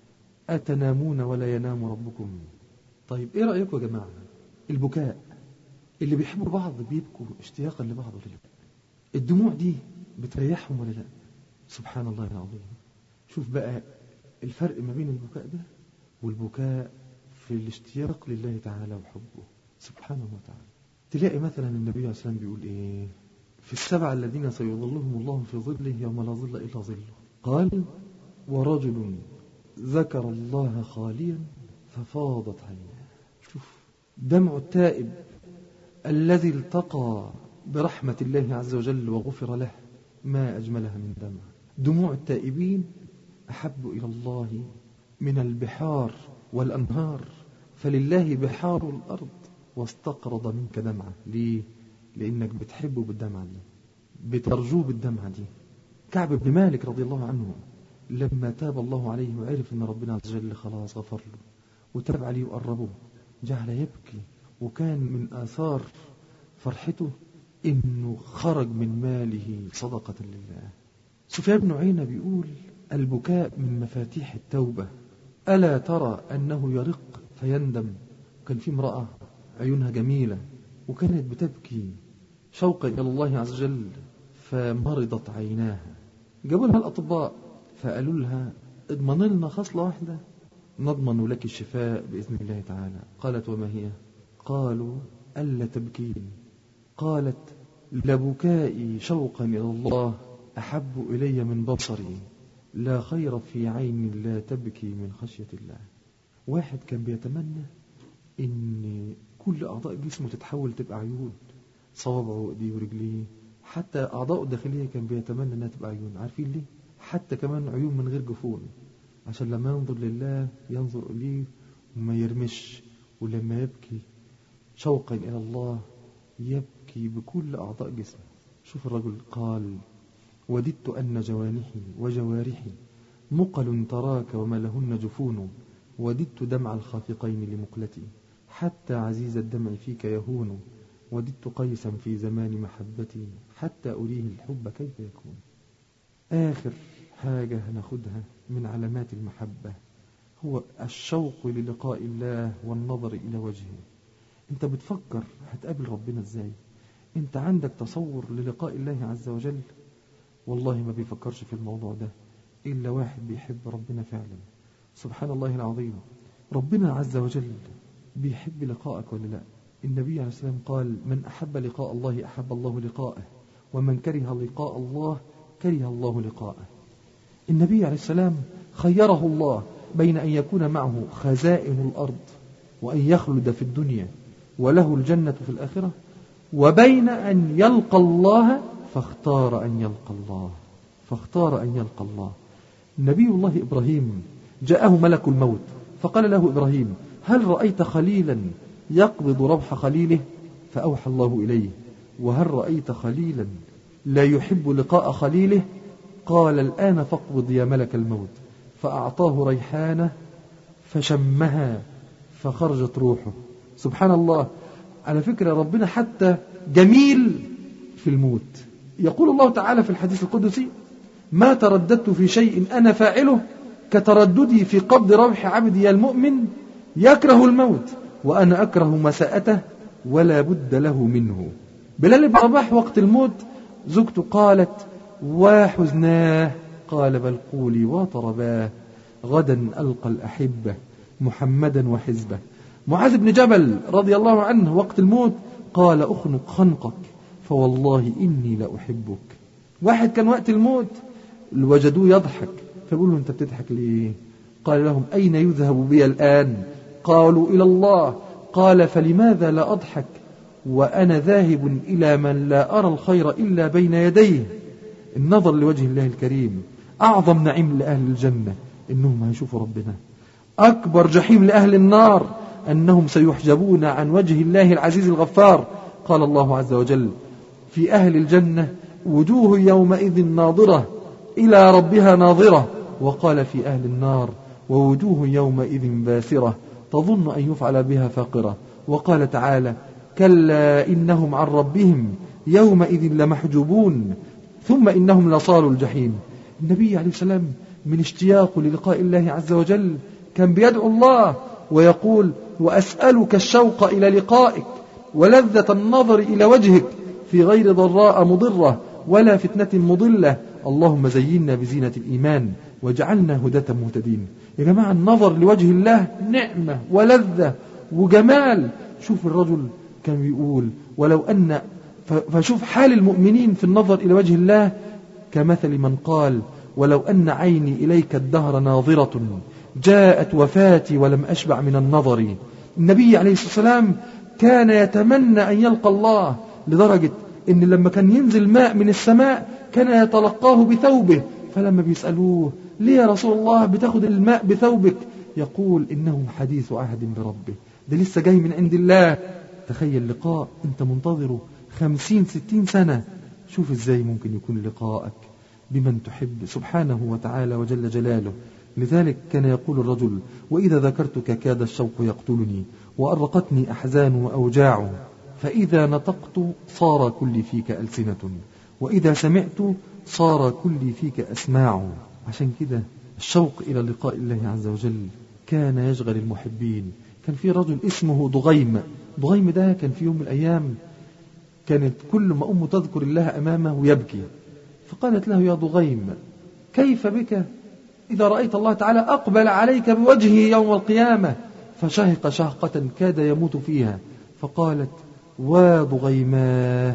أتنامون ولا ينام ربكم طيب ايه رأيكم يا جماعة البكاء اللي بيحبوا بعض بيبكوا اشتياقا لبعض ولا لا الدموع دي بتريحهم ولا لا سبحان الله العظيم شوف بقى الفرق ما بين البكاء ده والبكاء في الاشتياق لله تعالى وحبه سبحانه وتعالى تلاقي مثلا النبي عليه الصلاة والسلام بيقول ايه في السبع الذين سيظلهم الله في ظله يوم لا ظل إلا ظله قال ورجل ذكر الله خاليا ففاضت عيناه شوف دمع التائب الذي التقى برحمة الله عز وجل وغفر له ما أجملها من دمع دموع التائبين أحب إلى الله من البحار والأنهار فلله بحار الأرض واستقرض منك دمعة ليه؟ لأنك بتحبه بالدمعة دي بترجوه بالدمعة دي كعب بن مالك رضي الله عنه لما تاب الله عليه وعرف أن ربنا عز وجل خلاص غفر له وتاب عليه وقربه جعل يبكي وكان من آثار فرحته إنه خرج من ماله صدقة لله سفيان بن عيينة بيقول البكاء من مفاتيح التوبة ألا ترى أنه يرق فيندم كان في امرأة عيونها جميلة وكانت بتبكي شوقا إلى الله عز وجل فمرضت عيناها جابوا لها الأطباء فقالوا لها اضمن لنا خصلة واحدة نضمن لك الشفاء بإذن الله تعالى قالت وما هي قالوا ألا تبكين قالت لبكائي شوقا إلى الله أحب إلي من بصري لا خير في عين لا تبكي من خشية الله واحد كان بيتمنى إن كل أعضاء جسمه تتحول تبقى عيون صوابعه وإيديه ورجليه حتى أعضاءه الداخلية كان بيتمنى إنها تبقى عيون عارفين ليه؟ حتى كمان عيون من غير جفون عشان لما ينظر لله ينظر إليه وما يرمش ولما يبكي شوقا إلى الله يبكي بكل أعضاء جسمه شوف الرجل قال وددت أن جوانحي وجوارحي مقل تراك وما لهن جفون وددت دمع الخافقين لمقلتي حتى عزيز الدمع فيك يهون وددت قيسا في زمان محبتي حتى أريه الحب كيف يكون آخر حاجة هناخدها من علامات المحبة هو الشوق للقاء الله والنظر إلى وجهه انت بتفكر هتقابل ربنا ازاي انت عندك تصور للقاء الله عز وجل والله ما بيفكرش في الموضوع ده إلا واحد بيحب ربنا فعلا سبحان الله العظيم ربنا عز وجل بيحب لقاءك ولا لا النبي عليه السلام قال من أحب لقاء الله أحب الله لقاءه ومن كره لقاء الله كره الله لقاءه النبي عليه السلام خيره الله بين أن يكون معه خزائن الأرض وأن يخلد في الدنيا وله الجنة في الآخرة وبين أن يلقى الله فاختار أن يلقى الله فاختار أن يلقى الله نبي الله إبراهيم جاءه ملك الموت فقال له إبراهيم هل رأيت خليلا يقبض روح خليله فأوحى الله إليه وهل رأيت خليلا لا يحب لقاء خليله قال الآن فاقبض يا ملك الموت فأعطاه ريحانة فشمها فخرجت روحه سبحان الله على فكرة ربنا حتى جميل في الموت يقول الله تعالى في الحديث القدسي ما ترددت في شيء أنا فاعله كترددي في قبض روح عبدي المؤمن يكره الموت وأنا أكره مساءته ولا بد له منه بلال بن رباح وقت الموت زوجته قالت وحزناه قال بل قولي وطرباه غدا ألقى الأحبة محمدا وحزبه معاذ بن جبل رضي الله عنه وقت الموت قال أخنق خنقك فوالله إني لأحبك واحد كان وقت الموت وجدوه يضحك فبيقول له أنت بتضحك ليه قال لهم أين يذهب بي الآن قالوا إلى الله قال فلماذا لا أضحك وأنا ذاهب إلى من لا أرى الخير إلا بين يديه النظر لوجه الله الكريم أعظم نعيم لأهل الجنة إنهم هيشوفوا ربنا أكبر جحيم لأهل النار أنهم سيحجبون عن وجه الله العزيز الغفار قال الله عز وجل في أهل الجنة وجوه يومئذ ناظرة إلى ربها ناظرة وقال في أهل النار ووجوه يومئذ باسرة تظن أن يفعل بها فاقرة وقال تعالى كلا إنهم عن ربهم يومئذ لمحجوبون ثم إنهم لصالوا الجحيم النبي عليه السلام من اشتياقه للقاء الله عز وجل كان بيدعو الله ويقول وأسألك الشوق إلى لقائك ولذة النظر إلى وجهك في غير ضراء مضرة ولا فتنة مضلة اللهم زينا بزينة الإيمان واجعلنا هداة مهتدين يا جماعة النظر لوجه الله نعمة ولذة وجمال شوف الرجل كان بيقول ولو أن فشوف حال المؤمنين في النظر إلى وجه الله كمثل من قال ولو أن عيني إليك الدهر ناظرة جاءت وفاتي ولم أشبع من النظر النبي عليه الصلاة والسلام كان يتمنى أن يلقى الله لدرجة أن لما كان ينزل ماء من السماء كان يتلقاه بثوبه فلما بيسألوه ليه يا رسول الله بتاخد الماء بثوبك يقول إنه حديث عهد بربه ده لسه جاي من عند الله تخيل لقاء انت منتظره خمسين ستين سنة شوف ازاي ممكن يكون لقاءك بمن تحب سبحانه وتعالى وجل جلاله لذلك كان يقول الرجل وإذا ذكرتك كاد الشوق يقتلني وأرقتني أحزان وأوجاع فإذا نطقت صار كل فيك ألسنة وإذا سمعت صار كل فيك أسماع عشان كده الشوق إلى لقاء الله عز وجل كان يشغل المحبين كان في رجل اسمه ضغيم ضغيم ده كان في يوم من الأيام كانت كل ما أمه تذكر الله أمامه يبكي فقالت له يا ضغيم كيف بك إذا رأيت الله تعالى أقبل عليك بوجهه يوم القيامة فشهق شهقة كاد يموت فيها فقالت وضغيماه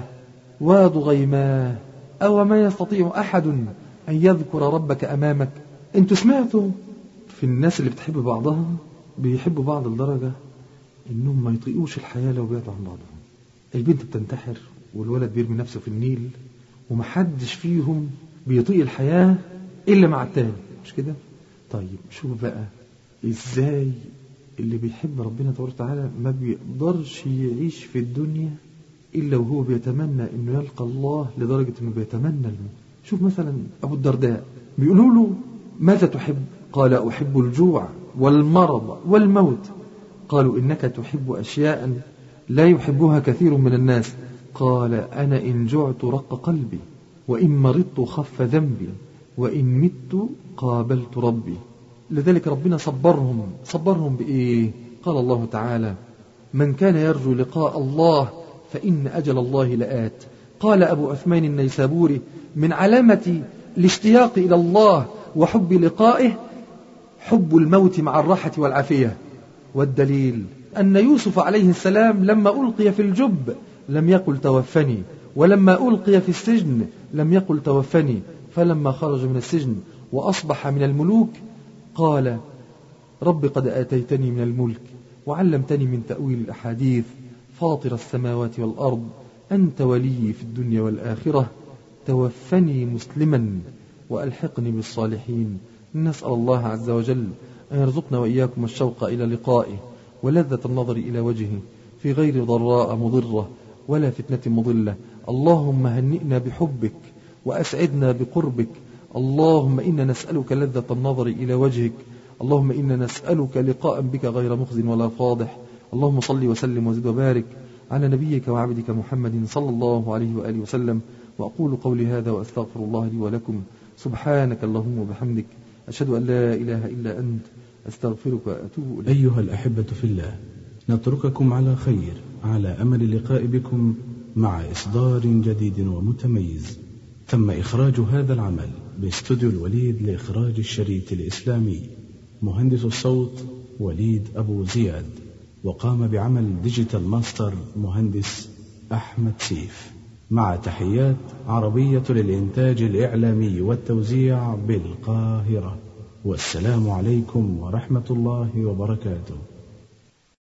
وضغيماه أو ما يستطيع أحد أن يذكر ربك أمامك أنتوا سمعتوا في الناس اللي بتحب بعضها بيحبوا بعض لدرجة إنهم ما يطيقوش الحياة لو بعدوا عن بعضهم البنت بتنتحر والولد بيرمي نفسه في النيل ومحدش فيهم بيطيق الحياة إلا مع التاني مش كده طيب شوف بقى إزاي اللي بيحب ربنا تبارك وتعالى ما بيقدرش يعيش في الدنيا إلا وهو بيتمنى إنه يلقى الله لدرجة إنه بيتمنى الموت شوف مثلا أبو الدرداء بيقولوا له ماذا تحب قال أحب الجوع والمرض والموت قالوا إنك تحب أشياء لا يحبها كثير من الناس قال أنا إن جعت رق قلبي وإن مرضت خف ذنبي وإن مت قابلت ربي لذلك ربنا صبرهم صبرهم بإيه قال الله تعالى من كان يرجو لقاء الله فإن أجل الله لآت قال أبو عثمان النيسابوري من علامة الاشتياق إلى الله وحب لقائه حب الموت مع الراحة والعافية والدليل أن يوسف عليه السلام لما ألقي في الجب لم يقل توفني ولما ألقي في السجن لم يقل توفني فلما خرج من السجن وأصبح من الملوك قال رب قد آتيتني من الملك وعلمتني من تأويل الأحاديث فاطر السماوات والأرض أنت ولي في الدنيا والآخرة توفني مسلما وألحقني بالصالحين نسأل الله عز وجل أن يرزقنا وإياكم الشوق إلى لقائه ولذة النظر إلى وجهه في غير ضراء مضرة ولا فتنة مضلة اللهم هنئنا بحبك وأسعدنا بقربك اللهم إنا نسألك لذة النظر إلى وجهك اللهم إنا نسألك لقاء بك غير مخز ولا فاضح اللهم صل وسلم وزد وبارك على نبيك وعبدك محمد صلى الله عليه وآله وسلم وأقول قولي هذا وأستغفر الله لي ولكم سبحانك اللهم وبحمدك أشهد أن لا إله إلا أنت أستغفرك وأتوب إليك أيها الأحبة في الله نترككم على خير على أمل اللقاء بكم مع إصدار جديد ومتميز تم إخراج هذا العمل باستوديو الوليد لإخراج الشريط الإسلامي مهندس الصوت وليد أبو زياد وقام بعمل ديجيتال ماستر مهندس أحمد سيف مع تحيات عربية للإنتاج الإعلامي والتوزيع بالقاهرة والسلام عليكم ورحمة الله وبركاته